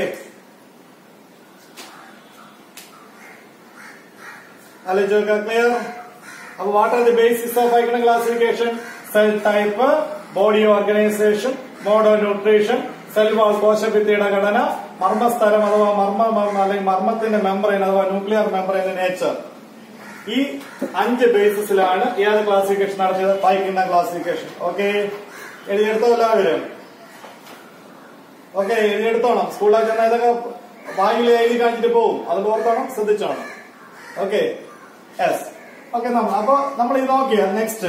ആലോചിച്ച് ക്ലിയർ അപ്പൊ what are the basis of ഐക്കണ classification cell type body organisation mode of nutrition cell wall കോശഭിത്തിയുടെ ഘടന മർമ്മസ്ഥലം അഥവാ മർമ്മ അല്ലെങ്കിൽ മർമ്മത്തിന്റെ മെമ്പറൈൻ അഥവാ ന്യൂക്ലിയർ മെമ്പറൈന്റെ നേച്ചർ ഈ അഞ്ച് ബേസിസിലാണ് ഏത് ക്ലാസിഫിക്കേഷൻ നടത്തിയത് പൈക്കുന്ന ക്ലാസിഫിക്കേഷൻ ഓക്കെ എഴുതിയെടുത്തോ എല്ലാവരും ഓക്കെ എഴുതിയെടുത്തോണം സ്കൂളിൽ ചെന്നാൽ ഇതൊക്കെ ബാഗിൽ എഴുതി കാണിച്ചിട്ട് പോകും അത് ഓർത്തോണം ശ്രദ്ധിച്ചോണം ഓക്കെ യെസ് ഓക്കെ നമ്മൾ അപ്പൊ നമ്മൾ ഇത് നോക്കിയ നെക്സ്റ്റ്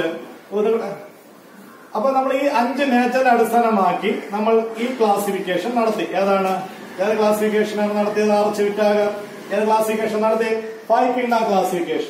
അപ്പൊ നമ്മൾ ഈ അഞ്ച് നേച്ചർ അടിസ്ഥാനമാക്കി നമ്മൾ ഈ ക്ലാസിഫിക്കേഷൻ നടത്തി ഏതാണ് ഏത് ക്ലാസിഫിക്കേഷനാണ് നടത്തിയത് ആർച്ച് വിറ്റാകർ ഏത് ക്ലാസിഫിക്കേഷൻ നടത്തി ഫൈവ് കിണ്ണ ക്ലാസിഫിക്കേഷൻ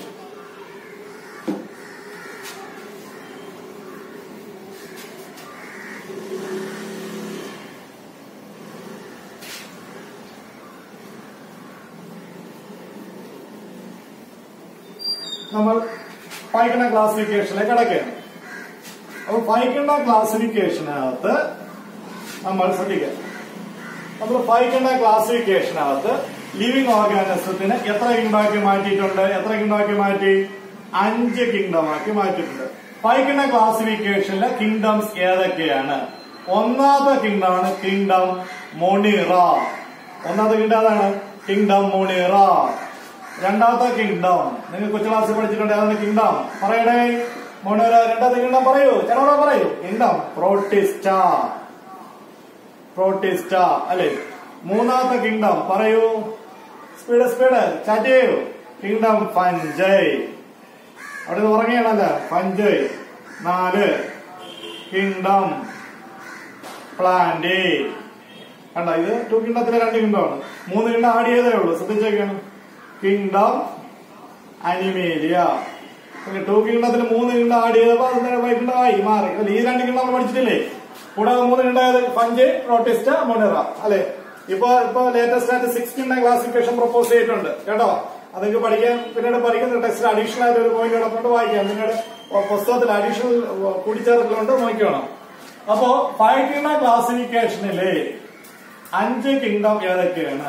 നമ്മൾ ഫൈക്കണ്ട ക്ലാസിഫിക്കേഷനിലേക്ക് കിടക്കുകയാണ് അപ്പൊ ഫൈക്കണ്ട ക്ലാസിഫിക്കേഷനകത്ത് നമ്മൾ ശ്രദ്ധിക്കാം നമ്മൾ ഫൈക്കണ്ട ക്ലാസിഫിക്കേഷനകത്ത് ലിവിംഗ് ഓർഗാനിസത്തിന് എത്ര കിങ്ഡമാക്കി മാറ്റിയിട്ടുണ്ട് എത്ര കിങ്ഡമാക്കി മാറ്റി അഞ്ച് കിങ്ഡമാക്കി മാറ്റിയിട്ടുണ്ട് ഫൈക്കണ്ട ക്ലാസിഫിക്കേഷനിലെ കിങ്ഡംസ് ഏതൊക്കെയാണ് ഒന്നാമത്തെ കിങ്ഡമാണ് കിങ്ഡം മൊണിറ ഒന്നാമത്തെ കിങ്ഡം അതാണ് കിങ്ഡം മൊണിറ രണ്ടാമത്തെ കിങ്ഡം നിങ്ങൾ കൊച്ചു ക്ലാസ്സിൽ പഠിച്ചിട്ടുണ്ട് ഏതാണ് കിങ്ഡം പറയണേ മോണോര രണ്ടാമത്തെ കിങ്ഡം പറയൂ ചേട്ടാ പറയൂ കിങ്ഡം പ്രോട്ടിസ്റ്റ പ്രോട്ടിസ്റ്റ അല്ലെ മൂന്നാമത്തെ കിങ്ഡം പറയൂ സ്പീഡ് സ്പീഡ് ചാറ്റ് ചെയ്യൂ കിങ്ഡം പഞ്ചയ് അവിടെ നിന്ന് ഉറങ്ങിയാണല്ലോ പഞ്ചയ് നാല് കിങ്ഡം പ്ലാന്റ് കണ്ട ഇത് ടു കിങ്ഡത്തിലെ രണ്ട് കിങ്ഡമാണ് മൂന്ന് കിങ്ഡം ആഡ് ചെയ്തേ ഉള്ളൂ ശ്രദ്ധിച്ചേക്കാണ് കിങ്ഡം അനിമേലിയ ടു കിങ്ഡത്തിൽ മൂന്ന് കിങ്ഡം ആഡ് ചെയ്തപ്പോ അത് വൈകിണ്ടമായി മാറി അല്ല ഈ രണ്ട് കിങ്ഡം നമ്മൾ പഠിച്ചിട്ടില്ലേ കൂടാതെ മൂന്ന് കിണ്ടായത് പഞ്ച് പ്രോട്ടിസ്റ്റ മൊണിറ അല്ലെ ഇപ്പൊ ഇപ്പൊ ലേറ്റസ്റ്റ് ആയിട്ട് സിക്സ് കിങ്ഡം ക്ലാസിഫിക്കേഷൻ പ്രപ്പോസ് ചെയ്തിട്ടുണ്ട് കേട്ടോ അതൊക്കെ പഠിക്കാൻ പിന്നീട് പഠിക്കുന്ന ടെക്സ്റ്റ് അഡീഷണൽ ആയിട്ട് ഒരു പോയിന്റ് കിടപ്പുണ്ട് വായിക്കാം നിങ്ങളുടെ പുസ്തകത്തിൽ അഡീഷണൽ കൂടിച്ചേർക്കലുണ്ട് നോക്കണം അപ്പോ ഫൈവ് കിങ്ഡം ക്ലാസിഫിക്കേഷനിലെ അഞ്ച് കിങ്ഡം ഏതൊക്കെയാണ്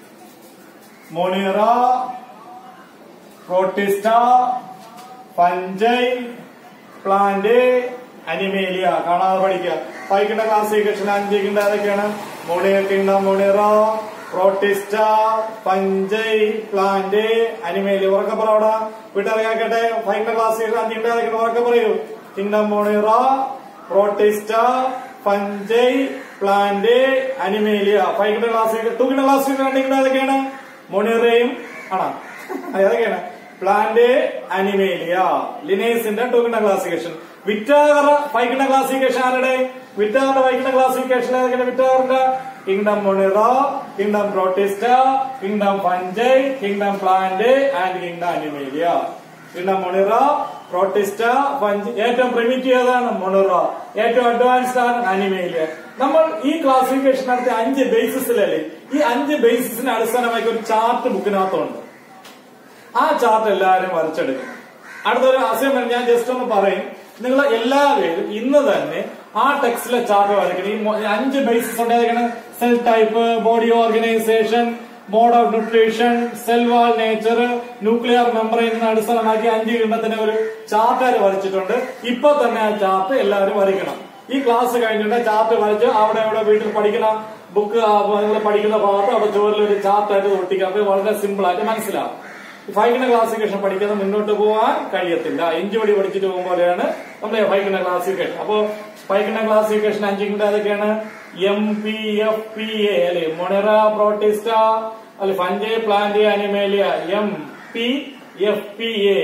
Monera Protista Fungi plant Animalia കാണാതെ പഠിക്കുക ഫൈക്കിന്റെ ക്ലാസിഫിക്കേഷൻ അഞ്ച് കിണ്ട ഏതൊക്കെയാണ് Monera kingdom Monera Protista Fungi plant Animalia ഉറക്കെ പറ അവിടെ വീട്ടറിയാക്കട്ടെ ഫൈക്കിന്റെ ക്ലാസിഫിക്കേഷൻ അഞ്ച് കിണ്ട ഏതൊക്കെയാണ് ഉറക്കെ പറയൂ kingdom Monera Protista Fungi plant Animalia ഫൈക്കിന്റെ ക്ലാസിഫിക്കേഷൻ ടൂക്കിന്റെ ക്ലാസിഫിക്കേഷൻ രണ്ട് കിണ്ട ഏതൊക്കെയാണ് മൊണിറയും ആണോ ഏതൊക്കെയാണ് പ്ലാന്റ് അനിമേലിയ ലിനേസിന്റെ ടൂക്കിന്റെ ക്ലാസിഫിക്കേഷൻ വിറ്റാഗർ ഫൈക്കിന്റെ ക്ലാസിഫിക്കേഷൻ ആരുടെ വിറ്റാഗറിന്റെ ഫൈക്കിന്റെ ക്ലാസിഫിക്കേഷൻ ഏതൊക്കെയാണ് വിറ്റാഗറിന്റെ kingdom Monera kingdom Protista kingdom Fungi kingdom plant and kingdom Animalia kingdom Monera Protista Fungi ഏറ്റവും പ്രിമിറ്റീവ് ഏതാണ് മൊണിറ ഏറ്റവും അഡ്വാൻസ്ഡ് ആണ് അനിമേലിയ നമ്മൾ ഈ ക്ലാസിഫിക്കേഷൻ നടത്തിയ അഞ്ച് ബേസിസിലല്ലേ ഈ അഞ്ച് ബേസിസിനെ അടിസ്ഥാനമാക്കി ഒരു ചാർട്ട് ബുക്കിനകത്തുണ്ട് ആ ചാർട്ട് എല്ലാവരും വരച്ചെടുക്കും അടുത്തൊരു അസൈൻമെന്റ് ഞാൻ ജസ്റ്റ് ഒന്ന് പറയും നിങ്ങൾ എല്ലാവരും ഇന്ന് തന്നെ ആ ടെക്സ്റ്റിലെ ചാർട്ട് വരയ്ക്കണം ഈ മൊ- അഞ്ച് ബേസിസ് ഉണ്ടായിരിക്കണം cell type body organisation mode of nutrition cell wall nature nuclear membrane എന്ന് അടിസ്ഥാനമാക്കി അഞ്ച് കിണ്ണത്തിന് ഒരു ചാർട്ട് വരച്ചിട്ടുണ്ട് ഇപ്പൊ തന്നെ ആ ചാർട്ട് എല്ലാവരും വരയ്ക്കണം ഈ ക്ലാസ് കഴിഞ്ഞിട്ട് ചാർട്ട് വരച്ച് അവിടെ അവിടെ വീട്ടിൽ പഠിക്കുന്ന ബുക്ക് നിങ്ങൾ പഠിക്കുന്ന ഭാഗത്ത് അവിടെ ചോറിൽ ഒരു ചാർട്ടായിട്ട് ഒട്ടിക്കുക അപ്പൊ വളരെ സിമ്പിൾ ആയിട്ട് മനസ്സിലാവും ഫൈക്കിന്റെ ക്ലാസിഫിക്കേഷൻ പഠിക്കാതെ മുന്നോട്ട് പോകാൻ കഴിയത്തില്ല ഇഞ്ച് പടി പഠിച്ചിട്ട് പോകുമ്പോഴാണ് നമ്മുടെ ഫൈക്കിന്റെ ക്ലാസിഫിക്കേഷൻ അപ്പോ ഫൈക്കിന്റെ ക്ലാസിഫിക്കേഷൻ അഞ്ചിന്റെ അതൊക്കെയാണ് M P F P A അല്ലെ മൊണറ പ്രോട്ടിസ്റ്റ അല്ലെ Fungi plant Animalia M P F P A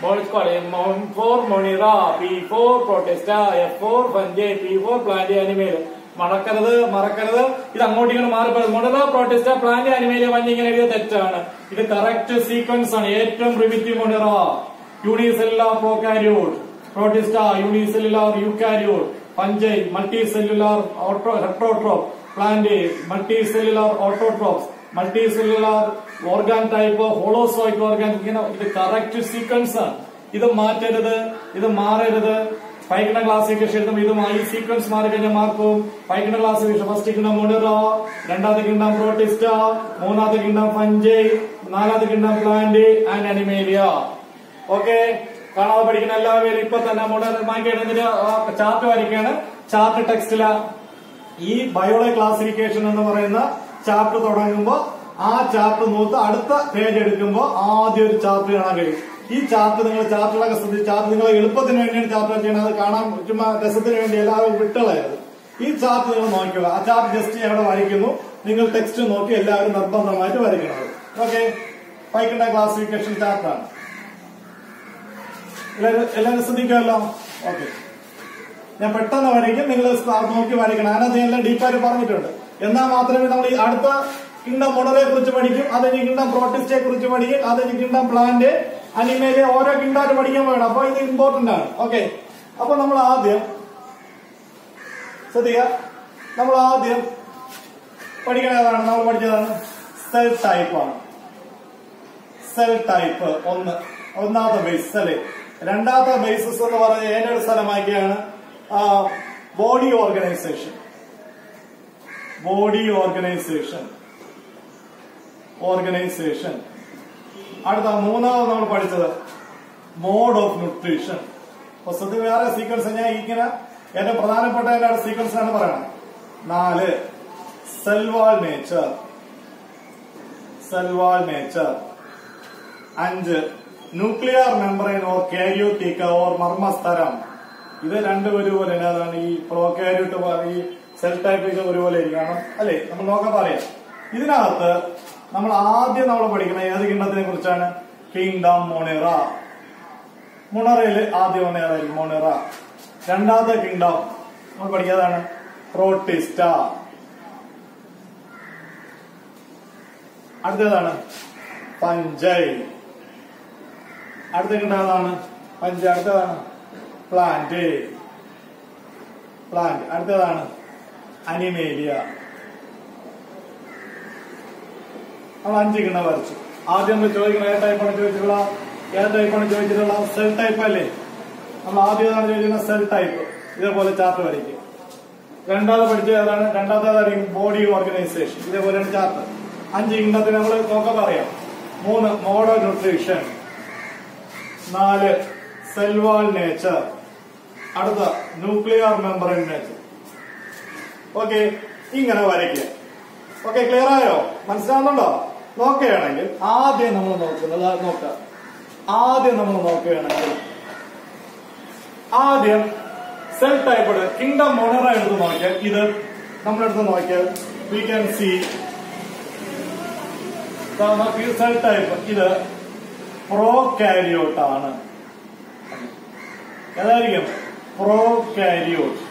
for Monera P for Protista F for Fungi P for plant Animalia മറക്കരുത് മറക്കരുത് ഇത് അങ്ങോട്ടും ഇങ്ങോട്ട് മാറിപ്പോയത് മൊണറ പ്രോട്ടിസ്റ്റ പ്ലാന്റ് അനിമേലിയ വഞ്ഞി ഇങ്ങനെ എഴുതിയ തെറ്റാണ് ഇത് കറക്റ്റ് സീക്വൻസ് ആണ് ഏറ്റവും primitive Monera unicellular prokaryote Protista unicellular eukaryote Fungi multicellular heterotroph plant multicellular autotrophs multicellular organ type holozoic organ ഇങ്ങനെ ഇത് കറക്റ്റ് സീക്വൻസ് ആണ് ഇത് മാറ്റരുത് ഇത് മാറരുത് പൈക്കണ ക്ലാസിഫിക്കേഷൻ എഴുതുമ്പോൾ ഇതുമായി സീക്വൻസ് മാറി കഴിഞ്ഞാൽ മാർക്കും പൈക്കണ ക്ലാസിഫിക്കേഷൻ ഫസ്റ്റ് കിണ്ണം മൊണിറ രണ്ടാമത്തെ കിണ്ണം പ്രോട്ടിസ്റ്റ മൂന്നാമത്തെ കിണ്ണം ഫഞ്ചൈ നാലാമത്തെ കിണ്ണം പ്ലാന്റ് ആൻഡ് അനിമേലിയ ഓക്കെ കാണാതെ പഠിക്കുന്ന എല്ലാവരും ഇപ്പൊ തന്നെ മോഡേൺ ചാർട്ട് വരയ്ക്കാണ് ചാർട്ട് ടെക്സ്റ്റില ഈ ബയോളജി ക്ലാസിഫിക്കേഷൻ എന്ന് പറയുന്ന ചാർട്ട് തുടങ്ങുമ്പോ ആ ചാർട്ട് നോത്ത് അടുത്ത പേജ് എടുക്കുമ്പോ ആദ്യം ഒരു ചാർട്ട് കാണാൻ കഴിയും ഈ ചാർട്ട് നിങ്ങൾ ചാർട്ടുകളൊക്കെ ശ്രദ്ധിച്ച് ചാർട്ട് നിങ്ങൾ എളുപ്പത്തിന് വേണ്ടിയാണ് ചാർട്ട് ചെയ്യണത് അത് കാണാൻ ചുമ്മാ രസത്തിന് വേണ്ടി എല്ലാവരും വിട്ടുകളയത് ഈ ചാർട്ട് നിങ്ങൾ നോക്കുക ആ ചാർട്ട് ജസ്റ്റ് ഞാൻ അവിടെ വരയ്ക്കുന്നു നിങ്ങൾ ടെക്സ്റ്റ് നോക്കി എല്ലാവരും നിർബന്ധമായിട്ട് വരയ്ക്കുന്നത് ഓക്കെ വൈകിട്ട ക്ലാസിഫിക്കേഷൻ ചാർട്ടാണ് എല്ലാവരും എല്ലാവരും ശ്രദ്ധിക്കുമല്ലോ ഓക്കെ ഞാൻ പെട്ടെന്ന് വരയ്ക്കും നിങ്ങൾ നോക്കി വരയ്ക്കണം അതിനകത്ത് എല്ലാം ഡീപ്പായിട്ട് പറഞ്ഞിട്ടുണ്ട് എന്നാൽ മാത്രമേ നമ്മൾ ഈ അടുത്ത കിങ്ഡം മോഡലെ കുറിച്ച് പഠിക്കും അത് ഇനി കിങ്ഡം പ്രോട്ടിസ്റ്റെ കുറിച്ച് പഠിക്കും അത് ഇനി കിങ്ഡം പ്ലാന്റ് അനിമയിലെ ഓരോ കിങ്ഡമായിട്ട് പഠിക്കാൻ വേണം അപ്പൊ ഇത് ഇമ്പോർട്ടന്റ് ആണ് ഓക്കെ അപ്പൊ നമ്മൾ ആദ്യം ശ്രദ്ധിക്കുക നമ്മൾ ആദ്യം പഠിക്കണ ഏതാണ് നമ്മൾ പഠിച്ചതാണ് സെൽ ടൈപ്പ് ആണ് സെൽ ടൈപ്പ് ഒന്ന് ഒന്നാമത്തെ ബേസ് അല്ലെ രണ്ടാമത്തെ ബേസിസ് എന്ന് പറഞ്ഞ ഏതൊരു സ്ഥലമാക്കിയാണ് body organisation body organisation organisation അടുത്ത മൂന്നാമത് നമ്മൾ പഠിച്ചത് മോഡ് ഓഫ് ന്യൂട്രീഷൻ പുസ്തകത്തിൽ വേറെ സീക്വൻസ് ഞാൻ ഇങ്ങനെ ഏറ്റവും പ്രധാനപ്പെട്ട എന്റെ സീക്വൻസ് ആണ് പറയണം നാല് സെൽവാൾ നേച്ചർ സെൽവാൾ നേച്ചർ അഞ്ച് nuclear membrane or karyotheca or മർമ്മസ്തരം ഇത് രണ്ടും ഒരുപോലെ തന്നെ അതാണ് ഈ പ്രോകാരിയോട്ട് ഈ സെൽ ടൈപ്പ് ഇത് ഒരുപോലെ ഇരിക്കണം അല്ലെ നമ്മൾ നോക്കാൻ പറയാം ഇതിനകത്ത് നമ്മൾ ആദ്യം നമ്മൾ പഠിക്കുന്ന ഏത് കിണ്ണത്തിനെ കുറിച്ചാണ് കിങ്ഡം മൊണിറ മുണറയില് ആദ്യം മൊണിറായിരിക്കും മൊണിറ രണ്ടാമത്തെ കിങ്ഡം നമ്മൾ പഠിക്കാതാണ് പ്രോട്ടിസ്റ്റ അടുത്തതാണ് പഞ്ചൈ അടുത്ത കിണ്ടാതാണ് പഞ്ച് അടുത്തതാണ് പ്ലാന്റ് പ്ലാന്റ് അടുത്തതാണ് അനിമേലിയ നമ്മൾ അഞ്ച് കിണ്ണ വരച്ചു ആദ്യം നമ്മൾ ചോദിക്കണം ഏത് ടൈപ്പാണ് ചോദിച്ചിട്ടുള്ള ഏത് ടൈപ്പാണ് ചോദിച്ചിട്ടുള്ള സെൽ ടൈപ്പ് അല്ലേ നമ്മൾ ആദ്യം ഏതാണ് ചോദിക്കുന്നത് സെൽ ടൈപ്പ് ഇതേപോലെ ചാർട്ട് വരയ്ക്കും രണ്ടാമത് പഠിച്ചത് ഏതാണ് രണ്ടാമത്തേതായിരിക്കും ബോഡി ഓർഗനൈസേഷൻ ഇതേപോലെയാണ് ചാർട്ട് അഞ്ച് കിണ്ണത്തിന് നമ്മൾ നോക്കാൻ പറയാം മൂന്ന് മോഡൽ ന്യൂട്രീഷൻ നാല് സെൽവാൾ നേച്ചർ അടുത്ത ന്യൂക്ലിയർ മെമ്പറിൻ നേച്ചർ ഓക്കെ ഇങ്ങനെ വരയ്ക്കുക ഓക്കെ ക്ലിയർ ആയോ മനസ്സിലാവുന്നുണ്ടോ നോക്കുകയാണെങ്കിൽ ആദ്യം നമ്മൾ നോക്കുന്നത് അത് നോക്കാം ആദ്യം നമ്മൾ നോക്കുകയാണെങ്കിൽ ആദ്യം സെൽ ടൈപ്പ് കിങ്ഡം മൊണറ എടുത്ത് നോക്കിയാൽ ഇത് നമ്മളെടുത്ത് നോക്കിയാൽ we can see cell type ഇത് പ്രോ കാരിയോട്ട് ആണ് ഏതായിരിക്കും prokaryote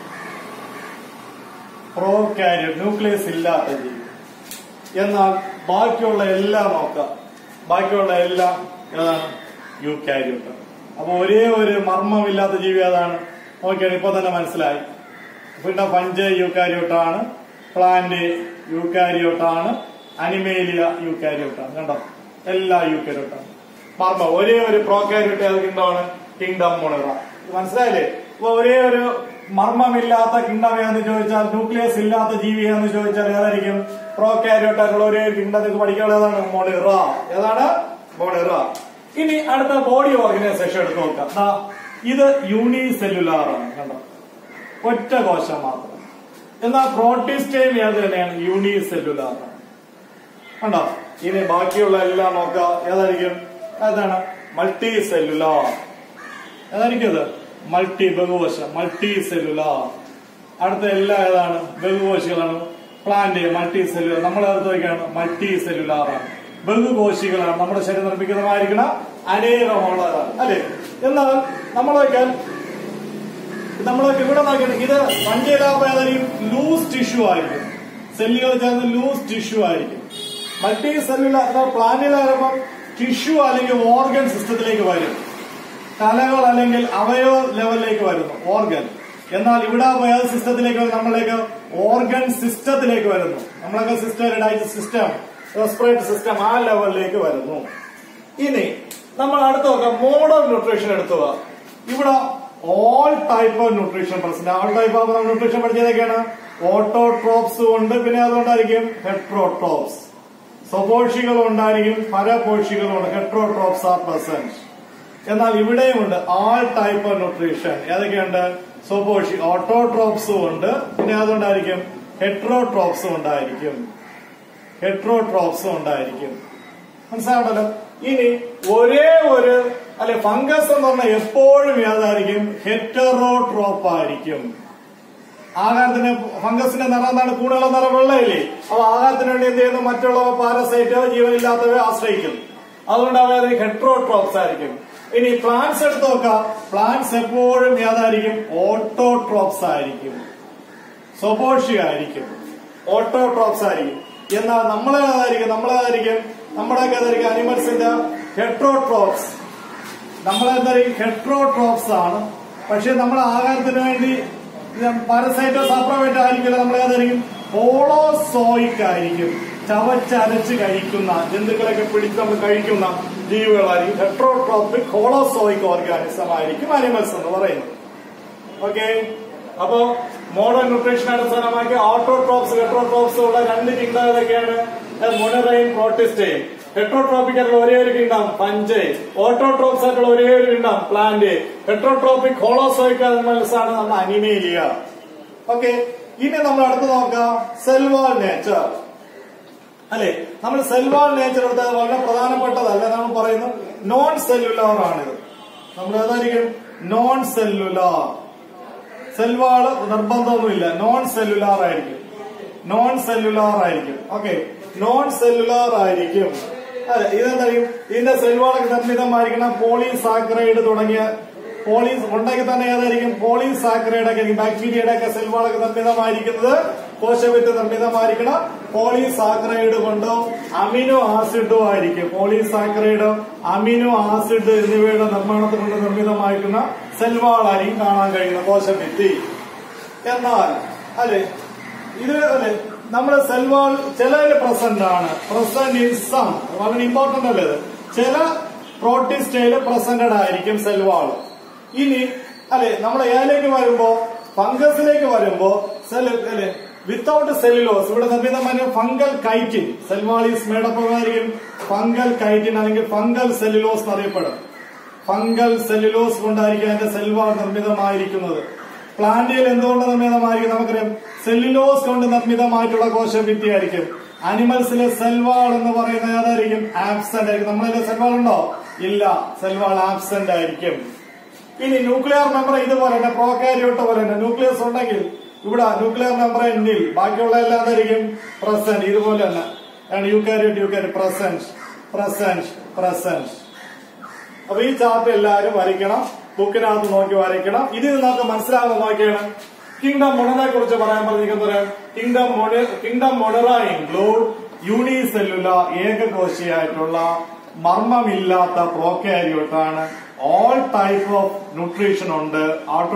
prokaryote nucleus ഇല്ലാത്ത ജീവി എന്നാൽ ബാക്കിയുള്ള എല്ലാം നോക്കാം ബാക്കിയുള്ള എല്ലാം ഏതാണ് യു കാരിയോട്ട് അപ്പൊ ഒരേ ഒരു മർമ്മമില്ലാത്ത ജീവി ഏതാണ് നോക്കിയാണ് ഇപ്പൊ തന്നെ മനസ്സിലായി പിന്നെ പഞ്ച് യൂക്കാരിയോട്ടാണ് പ്ലാന്റ് യൂക്കാരിയോട്ടാണ് അനിമേലിയ യൂക്കാരിയോട്ടാണ് കണ്ടോ എല്ലാ യൂക്കാരിയോട്ടാണ് മർമ്മം ഒരേ ഒരു പ്രോക്കാരിയോട്ട് ഏത് കിങ്ഡമാണ് കിങ്ഡം മൊണിറ ഇത് മനസ്സിലായില്ലേ ഇപ്പൊ ഒരേ ഒരു മർമ്മമില്ലാത്ത കിങ്ഡം ഏതെന്ന് ചോദിച്ചാൽ ന്യൂക്ലിയസ് ഇല്ലാത്ത ജീവി ഏതെന്ന് ചോദിച്ചാൽ ഏതായിരിക്കും പ്രോക്കാരിയോട്ട് ആയിട്ടുള്ള ഒരേ ഒരു കിങ്ഡം നിങ്ങൾക്ക് പഠിക്കാനുള്ള ഏതാണ് മൊണിറ ഏതാണ് മൊണിറ ഇനി അടുത്ത ബോഡി ഓർഗനൈസേഷൻ എടുത്ത് നോക്കാം ദാ, ഇത് യൂണിസെല്ലുലാർ ആണ് കണ്ടോ ഒറ്റ കോശം മാത്രം എന്നാൽ പ്രോട്ടീസ്റ്റേം ഏത് തന്നെയാണ് യൂണിസെല്ലുലാർ ആണ് കണ്ടോ ഇനി ബാക്കിയുള്ള എല്ലാം നോക്കാം ഏതായിരിക്കും ഏതാണ് മൾട്ടി സെല്ലുലാർ ഏതായിരിക്കും ഇത് മൾട്ടി ബഹുകോശം മൾട്ടി സെല്ലുലാർ അടുത്ത എല്ലാം ഏതാണ് ബഹുകോശികളാണ് പ്ലാന്റ് മൾട്ടി സെല്ലുലാർ നമ്മൾ അടുത്ത് വയ്ക്കാണ് മൾട്ടി സെല്ലുലാർ ആണ് ബഹുകോശികളാണ് നമ്മുടെ ശരീരം നിർമ്മിക്കുന്നതായിരിക്കുന്ന അനേകമുള്ളതാണ് അല്ലെ എന്നാൽ നമ്മൾ വയ്ക്കാൻ നമ്മളൊക്കെ ഇവിടെ നോക്കിയിട്ട് ഇത് പഞ്ചേലാഭ ഏതായിരിക്കും ലൂസ് ടിഷ്യൂ ആയിരിക്കും സെല്ലുകൾ ചേർന്ന് ലൂസ് ടിഷ്യൂ ആയിരിക്കും മൾട്ടി സെല്ലുലാർ പ്ലാന്റിലാകുമ്പോൾ ടിഷ്യൂ അല്ലെങ്കിൽ ഓർഗൻ സിസ്റ്റത്തിലേക്ക് വരും കലകൾ അല്ലെങ്കിൽ അവയവ ലെവലിലേക്ക് വരുന്നു ഓർഗൻ എന്നാൽ ഇവിടെ ഏത് സിസ്റ്റത്തിലേക്ക് വരും നമ്മളിലേക്ക് ഓർഗൻ സിസ്റ്റത്തിലേക്ക് വരുന്നു നമ്മളൊക്കെ system digest system respiratory system ആ ലെവലിലേക്ക് വരുന്നു ഇനി നമ്മൾ അടുത്ത് നോക്കാം മോഡേൺ ന്യൂട്രീഷൻ എടുത്തുക ഇവിടെ all type of nutrition present all type of nutrition പഠിച്ചതൊക്കെയാണ് ഓട്ടോട്രോപ്സ് ഉണ്ട് പിന്നെ അതുകൊണ്ടായിരിക്കും ഹെട്രോട്രോപ്സ് സ്വപോഷികൾ ഉണ്ടായിരിക്കും പരപോഷികളും ഉണ്ട് ഹെട്രോട്രോപ്സ് ആർ പ്രസന്റ് എന്നാൽ ഇവിടെയുമുണ്ട് ആൾ ടൈപ്പ് ഓഫ് ന്യൂട്രീഷൻ ഏതൊക്കെയുണ്ട് സ്വപോഷി ഓട്ടോട്രോപ്സും ഉണ്ട് പിന്നെ അതുകൊണ്ടായിരിക്കും ഹെട്രോട്രോപ്സും ഉണ്ടായിരിക്കും ഹെട്രോട്രോപ്സും ഉണ്ടായിരിക്കും മനസ്സിലാവണല്ലോ ഇനി ഒരേ ഒരു അല്ലെ ഫംഗസ് എന്ന് പറഞ്ഞാൽ എപ്പോഴും ഏതായിരിക്കും ഹെറ്ററോട്രോപ്പ് ആയിരിക്കും ആഹാരത്തിന് ഫംഗസിന്റെ നിറം എന്താണ് കൂടുതലുള്ള നിറം വെള്ളയില്ലേ അപ്പൊ ആഹാരത്തിന് വേണ്ടി എന്ത് ചെയ്യുന്നു മറ്റുള്ള പാരസൈറ്റോ ജീവനില്ലാത്തവയെ ആശ്രയിക്കുന്നു അതുകൊണ്ട് അവ ഹെട്രോട്രോപ്സ് ആയിരിക്കും ഇനി പ്ലാന്റ്സ് എടുത്ത് നോക്കാം പ്ലാന്റ്സ് എപ്പോഴും ഏതായിരിക്കും ഓട്ടോട്രോപ്സ് ആയിരിക്കും സ്വപോഷി ആയിരിക്കും ഓട്ടോട്രോപ്സ് ആയിരിക്കും എന്നാൽ നമ്മളേതായിരിക്കും നമ്മളേതായിരിക്കും നമ്മുടെയൊക്കെ ഏതായിരിക്കും അനിമൽസിന്റെ ഹെട്രോട്രോപ്സ് നമ്മളെന്തായിരിക്കും ഹെട്രോട്രോപ്സ് ആണ് പക്ഷെ നമ്മൾ ആഹാരത്തിന് വേണ്ടി പാരസൈറ്റോ സപ്രമേറ്റോ ആയിരിക്കില്ല നമ്മൾ ഏതായിരിക്കും ഹോളോസോയിക് ആയിരിക്കും ചവച്ചരച്ച് കഴിക്കുന്ന ജന്തുക്കളൊക്കെ പിടിച്ച് നമ്മൾ കഴിക്കുന്ന ജീവികളായിരിക്കും ഹെട്രോട്രോപ്പിക് ഹോളോസോയിക് ഓർഗാനിസം ആയിരിക്കും അനിമൽസ് എന്ന് പറയുന്നത് ഓക്കെ അപ്പോ മോഡേൺ ന്യൂട്രീഷൻ അടിസ്ഥാനമാക്കി ഓട്ടോട്രോപ്സ് ഹെട്രോട്രോപ്സ് ഉള്ള രണ്ട് കിങ്ഡം ഏതൊക്കെയാണ് മൊണറൈൻ പ്രോട്ടിസ്റ്റൈൻ ഹെട്രോട്രോപ്പിക് ആയിട്ടുള്ള ഒരേ ഒരു കിങ്ഡം പഞ്ച് ഓട്ടോട്രോപ്സ് ആയിട്ടുള്ള ഒരേ ഒരു kingdom plant heterotrophic holozoic animals ആണ് നമ്മുടെ അനിമേലിയ ഓക്കെ ഇനി നമ്മൾ അടുത്ത് നോക്കാം സെൽവാൾ നേച്ചർ അല്ലെ നമ്മൾ സെൽവാൾ നേച്ചർ എടുത്തത് വളരെ പ്രധാനപ്പെട്ടതല്ല നമ്മൾ പറയുന്നു നോൺ സെല്ലുലാർ ആണിത് നമ്മൾ ഏതായിരിക്കും നോൺ സെല്ലുലാർ സെൽവാള് നിർബന്ധമൊന്നുമില്ല നോൺ സെല്ലുലാർ ആയിരിക്കും നോൺ സെല്ലുലാർ ആയിരിക്കും ഓക്കെ നോൺ സെല്ലുലാർ ആയിരിക്കും അതെ ഇതെന്തായിരിക്കും ഇതിന്റെ സെൽവാളൊക്കെ നിർമ്മിതമായിരിക്കണം പോളിസാക്രൈഡ് തുടങ്ങിയ പോളീസ് ഉണ്ടെങ്കിൽ തന്നെ ഏതായിരിക്കും പോളിസാക്രൈഡ് ഒക്കെ ബാക്ടീരിയയുടെ ഒക്കെ സെൽവാളൊക്കെ നിർമ്മിതമായിരിക്കുന്നത് കോശവിത്ത് നിർമ്മിതമായിരിക്കണം പോളിസാക്രൈഡ് കൊണ്ടോ അമിനോ ആസിഡോ ആയിരിക്കും പോളിസാക്രൈഡ് അമിനോ ആസിഡ് എന്നിവയുടെ നിർമ്മാണത്തിൽ കൊണ്ട് നിർമ്മിതമായിരിക്കുന്ന സെൽവാളായിരിക്കും കാണാൻ കഴിയുന്ന കോശഭിത്തി എന്നാൽ അല്ലെ ഇത് അല്ലെ നമ്മുടെ സെൽവാൾ ചിലതിൽ പ്രസന്റ് ആണ് പ്രസന്റ് ഇൻ സം വളരെ ഇമ്പോർട്ടന്റ് അല്ലേ ഇത് ചില പ്രോട്ടീസ്റ്റൈല് പ്രസന്റഡ് ആയിരിക്കും സെൽവാൾ ഇനി അല്ലെ നമ്മൾ ഏലേക്ക് വരുമ്പോ ഫംഗസിലേക്ക് വരുമ്പോ സെൽ അല്ലെ വിത്തൗട്ട് സെല്ലുലോസ് ഇവിടെ നിർമ്മിതമായ ഫംഗൽ കൈറ്റിൻ സെൽവാളീസ് മേടപ്പമായിരിക്കും ഫംഗൽ കൈറ്റിൻ അല്ലെങ്കിൽ ഫംഗൽ സെല്ലുലോസ് എന്നറിയപ്പെടും ഫംഗൽ സെല്ലുലോസ് കൊണ്ടായിരിക്കും അതിന്റെ സെൽവാൾ നിർമ്മിതമായിരിക്കുന്നത് പ്ലാന്റിൽ എന്തുകൊണ്ട് നിർമ്മിതമായിരിക്കും നമുക്കറിയാം സെല്ലുലോസ് കൊണ്ട് നിർമ്മിതമായിട്ടുള്ള കോശഭിത്തി ആയിരിക്കും അനിമൽസിലെ സെൽവാൾ എന്ന് പറയുന്നത് ഏതായിരിക്കും ആബ്സെന്റ് ആയിരിക്കും നമ്മളിലെ സെൽവാൾ ഉണ്ടോ ഇല്ല സെൽവാൾ ആബ്സെന്റ് ആയിരിക്കും ഇനി ന്യൂക്ലിയർ മെമ്പർ ഇതുപോലെ തന്നെ പ്രോകാരിയോട്ട് പോലെ തന്നെ ന്യൂക്ലിയസ് ഉണ്ടെങ്കിൽ ഇവിടെ ന്യൂക്ലിയർ മെമ്പർ എന്നിൽ ബാക്കിയുള്ള എല്ലാം എന്തായിരിക്കും പ്രസന്റ് ഇതുപോലെ തന്നെ യൂക്കാരിയോട്ട് യൂക്കാരി പ്രസന്റ് പ്രസന്റ് പ്രസന്റ് അപ്പൊ ഈ ചാർട്ട് എല്ലാവരും വരയ്ക്കണം ബുക്കിനകത്ത് നോക്കി വരയ്ക്കണം ഇതിൽ നിന്നൊക്കെ മനസ്സിലാകുന്ന നോക്കിയാണ് കിങ്ഡം മൊണറെ കുറിച്ച് പറയാൻ പറഞ്ഞിരിക്കുന്നത് kingdom kingdom Monera include unicellular ഏകകോശിയായിട്ടുള്ള മർമ്മമില്ലാത്ത പ്രോക്കാരിയോട്ടാണ് ഓൾ ടൈപ്പ് ഓഫ് ന്യൂട്രീഷൻ ഉണ്ട്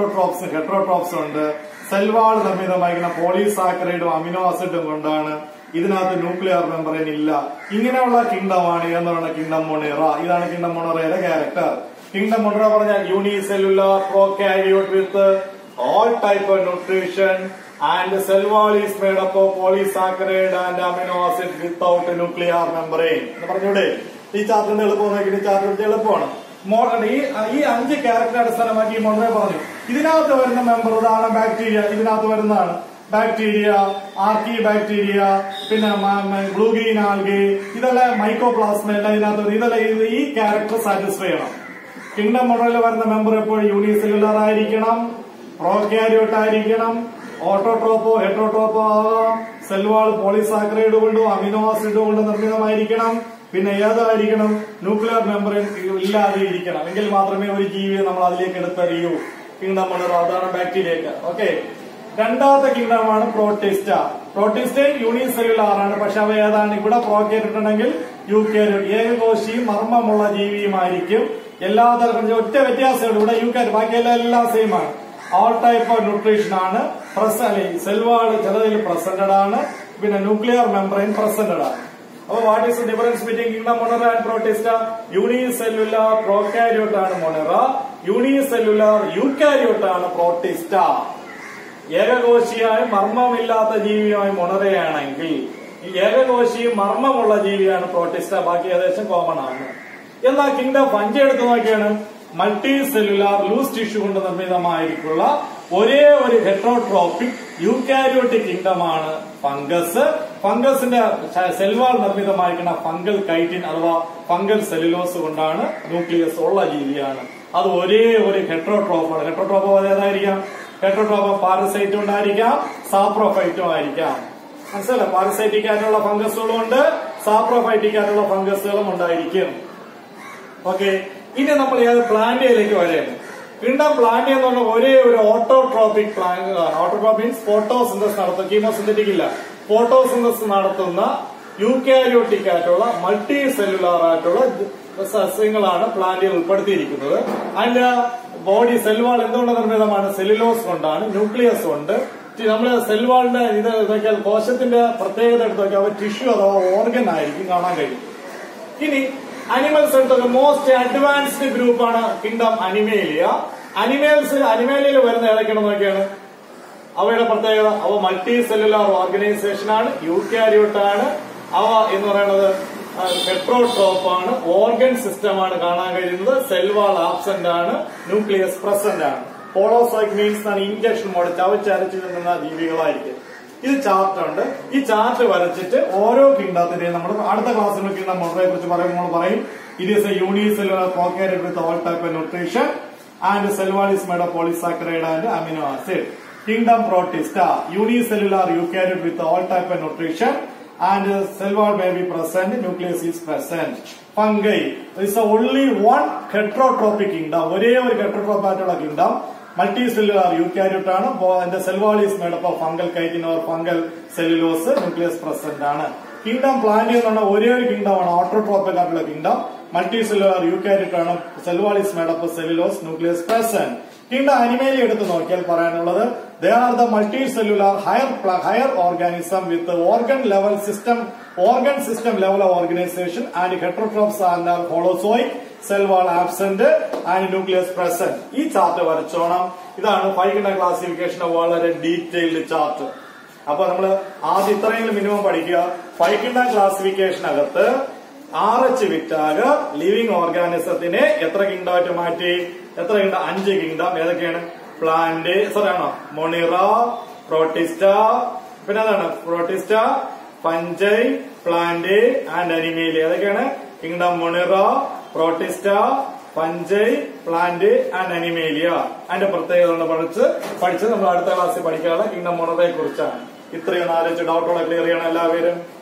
ഓട്ടോട്രോപ്സ് ഹെട്രോട്രോപ്സ് ഉണ്ട് സെൽവാൾ നിർമ്മിതമായിരിക്കുന്ന പോളിസാക്കറൈഡും അമിനോ ആസിഡും കൊണ്ടാണ് ഇതിനകത്ത് ന്യൂക്ലിയർ മെമ്പറൈൻ ഇല്ല ഇങ്ങനെയുള്ള കിങ്ഡമാണ് എന്ന് പറയുന്ന കിങ്ഡം മൊണേറ ഇതാണ് കിങ്ഡം മൊണറയുടെ ക്യാരക്ടർ കിങ്ഡം മൊണറ പറഞ്ഞാൽ unicellular prokaryote with all type of nutrition and cell wall is made up of polysaccharide and amino acid without nuclear membrane എന്ന് പറഞ്ഞൂടെ ഈ ചാപ്റ്ററിന്റെ എളുപ്പം നോക്കി ഈ ചാപ്റ്ററിന്റെ എളുപ്പമാണ് മോ- ഈ ഈ അഞ്ച് ക്യാരക്ടർ അടിസ്ഥാനമാക്കി ഈ മൊണറെ പറഞ്ഞു ഇതിനകത്ത് വരുന്ന മെമ്പർ ഇതാണ് ബാക്ടീരിയ ഇതിനകത്ത് വരുന്നതാണ് ബാക്ടീരിയ ആർക്കി ബാക്ടീരിയ പിന്നെ ഗ്ലൂഗീൻ ആൽഗി ഇതെല്ലാം മൈക്രോപ്ലാസ്മ എല്ലാം ഇതിനകത്ത് വരും. ഇതെല്ലാം ഇത് ഈ ക്യാരക്ടർ സാറ്റിസ്ഫൈ ചെയ്യണം കിങ്ഡം മോഡലിൽ വരുന്ന മെമ്പർ എപ്പോഴും യൂണിസെല്ലുലർ ആയിരിക്കണം പ്രോക്യാരിയോട്ട് ആയിരിക്കണം ഓട്ടോട്രോപ്പോ ഹെട്രോട്രോപ്പോ ആകാം സെൽവാൾ പോളിസാക്രൈഡ് കൊണ്ടോ അമിനോ ആസിഡ് കൊണ്ടോ നിർമ്മിതമായിരിക്കണം പിന്നെ ഏതായിരിക്കണം ന്യൂക്ലിയർ മെമ്പറിൻ ഇല്ലാതെ ഇരിക്കണം എങ്കിൽ മാത്രമേ ഒരു ജീവിയെ നമ്മൾ അതിലേക്ക് എടുത്തറിയൂ കിങ്ഡം മോഡൽ അതാണ് ബാക്ടീരിയ ഓക്കെ രണ്ടാമത്തെ കിങ്ഡമാണ് പ്രോട്ടിസ്റ്റ പ്രോട്ടിസ്റ്റ യൂണിസെല്ലുലാർ ആണ് പക്ഷെ അവ ഏതാണ് ഇവിടെ പ്രോക്കേറ്റ് ഉണ്ടെങ്കിൽ യൂക്കാരിയോട്ട് ഏകകോശിയും മർമ്മമുള്ള ജീവിയുമായിരിക്കും എല്ലാ തരം ഒറ്റ വ്യത്യാസമുള്ളൂ ഇവിടെ യൂക്കാരി ബാക്കിയെല്ലാം എല്ലാം സെയിം ആണ് ഓൾ ടൈപ്പ് ഓഫ് ന്യൂട്രീഷൻ ആണ് പ്രസന്റ് സെൽവാള് ചിലതിൽ പ്രസന്റഡ് ആണ് പിന്നെ ന്യൂക്ലിയർ മെമ്പറൈൻ പ്രസന്റഡ് ആണ് അപ്പൊ what is difference between kingdom Monera and Protista unicellular prokaryote ആണ് മൊണറ യൂണിസെല്ലുലാർ യൂക്കാരിയോട്ട് ആണ് പ്രോട്ടിസ്റ്റ ഏകകോശിയായി മർമ്മമില്ലാത്ത ജീവിയായി മൊണറയാണെങ്കിൽ ഈ ഏകകോശിയും മർമ്മമുള്ള ജീവിയാണ് പ്രോട്ടിസ്റ്റ ബാക്കി ഏകദേശം കോമൺ ആണ് എന്നാൽ കിങ്ഡം ഫഞ്ച് എടുത്ത് നോക്കിയാണ് മൾട്ടി സെല്ലുലാർ ലൂസ് ടിഷ്യൂ കൊണ്ട് നിർമ്മിതമായിട്ടുള്ള ഒരേ ഒരു ഹെട്രോട്രോപ്പിക് യൂക്കാരിയോട്ടിക് കിങ്ഡമാണ് ഫംഗസ് ഫംഗസിന്റെ സെൽവാൾ നിർമ്മിതമായിരിക്കുന്ന ഫംഗൽ കൈറ്റിൻ അഥവാ ഫംഗൽ സെല്ലുലോസ് കൊണ്ടാണ് ന്യൂക്ലിയസ് ഉള്ള ജീവിയാണ് അത് ഒരേ ഒരു ഹെട്രോട്രോപ്പാണ് ഹെട്രോട്രോപ്പ് ഏതായിരിക്കാം ഹെട്രോട്രോപ്പ് പാരസൈറ്റും ഉണ്ടായിരിക്കാം സാപ്രോഫൈറ്റും ആയിരിക്കാം മനസ്സിലല്ല പാരസൈറ്റിക് ആയിട്ടുള്ള ഫംഗസുകളും ഉണ്ട് സാപ്രോഫൈറ്റിക് ആയിട്ടുള്ള ഫംഗസുകളും ഉണ്ടായിരിക്കും ഓക്കെ ഇനി നമ്മൾ ഏത് പ്ലാന്റിയയിലേക്ക് വരെയാണ് കിണ്ടം പ്ലാന്റിയ എന്ന് പറഞ്ഞാൽ ഒരേ ഒരു ഓട്ടോട്രോപിക് പ്ലാന്റ് ആണ് ഓട്ടോട്രോപിക് മീൻസ് ഫോട്ടോസിന്തസ് നടത്തുന്ന കീമോസിന്തറ്റിക് ഇല്ല ഫോട്ടോസിന്തസ് നടത്തുന്ന യൂക്കാരിയോട്ടിക് ആയിട്ടുള്ള മൾട്ടി സെല്ലുലാർ ആയിട്ടുള്ള സസ്യങ്ങളാണ് പ്ലാന്റിൽ ഉൾപ്പെടുത്തിയിരിക്കുന്നത് അതിന്റെ ബോഡി സെൽവാൾ എന്തുകൊണ്ട് നിർമ്മിതമാണ് സെല്ലുലോസ് കൊണ്ടാണ് ന്യൂക്ലിയസ് കൊണ്ട് നമ്മൾ സെൽവാളിന്റെ ഇത് നോക്കിയാൽ കോശത്തിന്റെ പ്രത്യേകത എടുത്ത് നോക്കിയാൽ ടിഷ്യൂ അഥവാ ഓർഗൻ ആയിരിക്കും കാണാൻ കഴിയും ഇനി അനിമൽസ് എടുത്തൊക്കെ മോസ്റ്റ് അഡ്വാൻസ്ഡ് ഗ്രൂപ്പാണ് കിങ്ഡം അനിമേലിയ അനിമൽസ് അനിമേലിയയിൽ വരുന്ന ഏതൊക്കെയാണെന്ന് നോക്കിയാണ് അവയുടെ പ്രത്യേകത അവ മൾട്ടി സെല്ലുലാർ ഓർഗനൈസേഷൻ ആണ് യൂക്കാരിയോട്ട് ആണ് അവ എന്ന് പറയുന്നത് ഹെട്രോട്രോപ്പ് ആണ് ഓർഗൻ സിസ്റ്റം ആണ് കാണാൻ കഴിയുന്നത് സെൽവാൾ ആബ്സെന്റ് ആണ് ന്യൂക്ലിയസ് പ്രസന്റ് ആണ് പോളോസോയിക് മീൻസ് ഇഞ്ചക്ഷൻ മോഡ് ചവച്ചരച്ചു നിന്ന ജീവികളായിരിക്കും ഇത് ചാർട്ട് ഉണ്ട് ഈ ചാർട്ട് വരച്ചിട്ട് ഓരോ കിങ്ഡത്തിന്റെയും നമ്മൾ അടുത്ത ക്ലാസ്സിൽ കിങ്ഡം മോഡറെ കുറിച്ച് പറയുമ്പോൾ പറയും it is a unicellular prokaryote with all type of nutrition and cell wall is made of polysaccharide and amino acid. Kingdom Protista, unicellular eukaryote with all type of nutrition and uh, cell wall may be present, nucleus is present. Fungi is the only one heterotropic kingdom. ഒരേ ഒരു heterotropic ആയിട്ടുള്ള kingdom. Multicellular eukaryote ആണ് അതിന്റെ cell wall is made up of fungal chitin or fungal cellulose nucleus present ആണ് kingdom plant എന്ന് പറഞ്ഞാൽ ഒരേ ഒരു കിങ്ഡം ആണ് ഓട്ടോട്രോപ്പിക് ആയിട്ടുള്ള കിങ്ഡം മൾട്ടിസെല്ലുലാർ യൂക്കാരിയോട്ട് ആണ് cell wall is made up cellulose nucleus present kingdom Animalia എടുത്ത് നോക്കിയാൽ പറയാനുള്ളത് they are the multicellular higher higher organism with organ level system organ system level organization and heterotrophs and holozoic cell wall absent and nucleus present ഈ chart വരച്ചോണം ഇതാണ് five kingdom classification വളരെ detailed chart അപ്പൊ നമ്മൾ ആദ്യം ഇത്രയെങ്കിലും minimum പഠിക്കുക five kingdom ക്ലാസിഫിക്കേഷനകത്ത് ആർ എച്ച് വിറ്റാഗ് ലിവിംഗ് ഓർഗാനിസത്തിനെ എത്ര കിങ്ഡമായിട്ട് മാറ്റി എത്ര കിങ്ഡം അഞ്ച് കിങ്ഡം ഏതൊക്കെയാണ് പ്ലാന്റ് സോറി ആണോ മൊണിറ പ്രോട്ടിസ്റ്റ പിന്നെ അതാണ് Protista Fungi plant and Animalia ഏതൊക്കെയാണ് kingdom Monera Protista Fungi plant and Animalia അതിന്റെ പ്രത്യേകത പഠിച്ച് പഠിച്ച് നമ്മൾ അടുത്ത ക്ലാസ്സിൽ പഠിക്കാനുള്ള കിങ്ഡം മൊണറയെ കുറിച്ചാണ് ഇത്രയും നാലഞ്ച് ഡൗട്ടോടെ ക്ലിയർ ചെയ്യണം എല്ലാവരും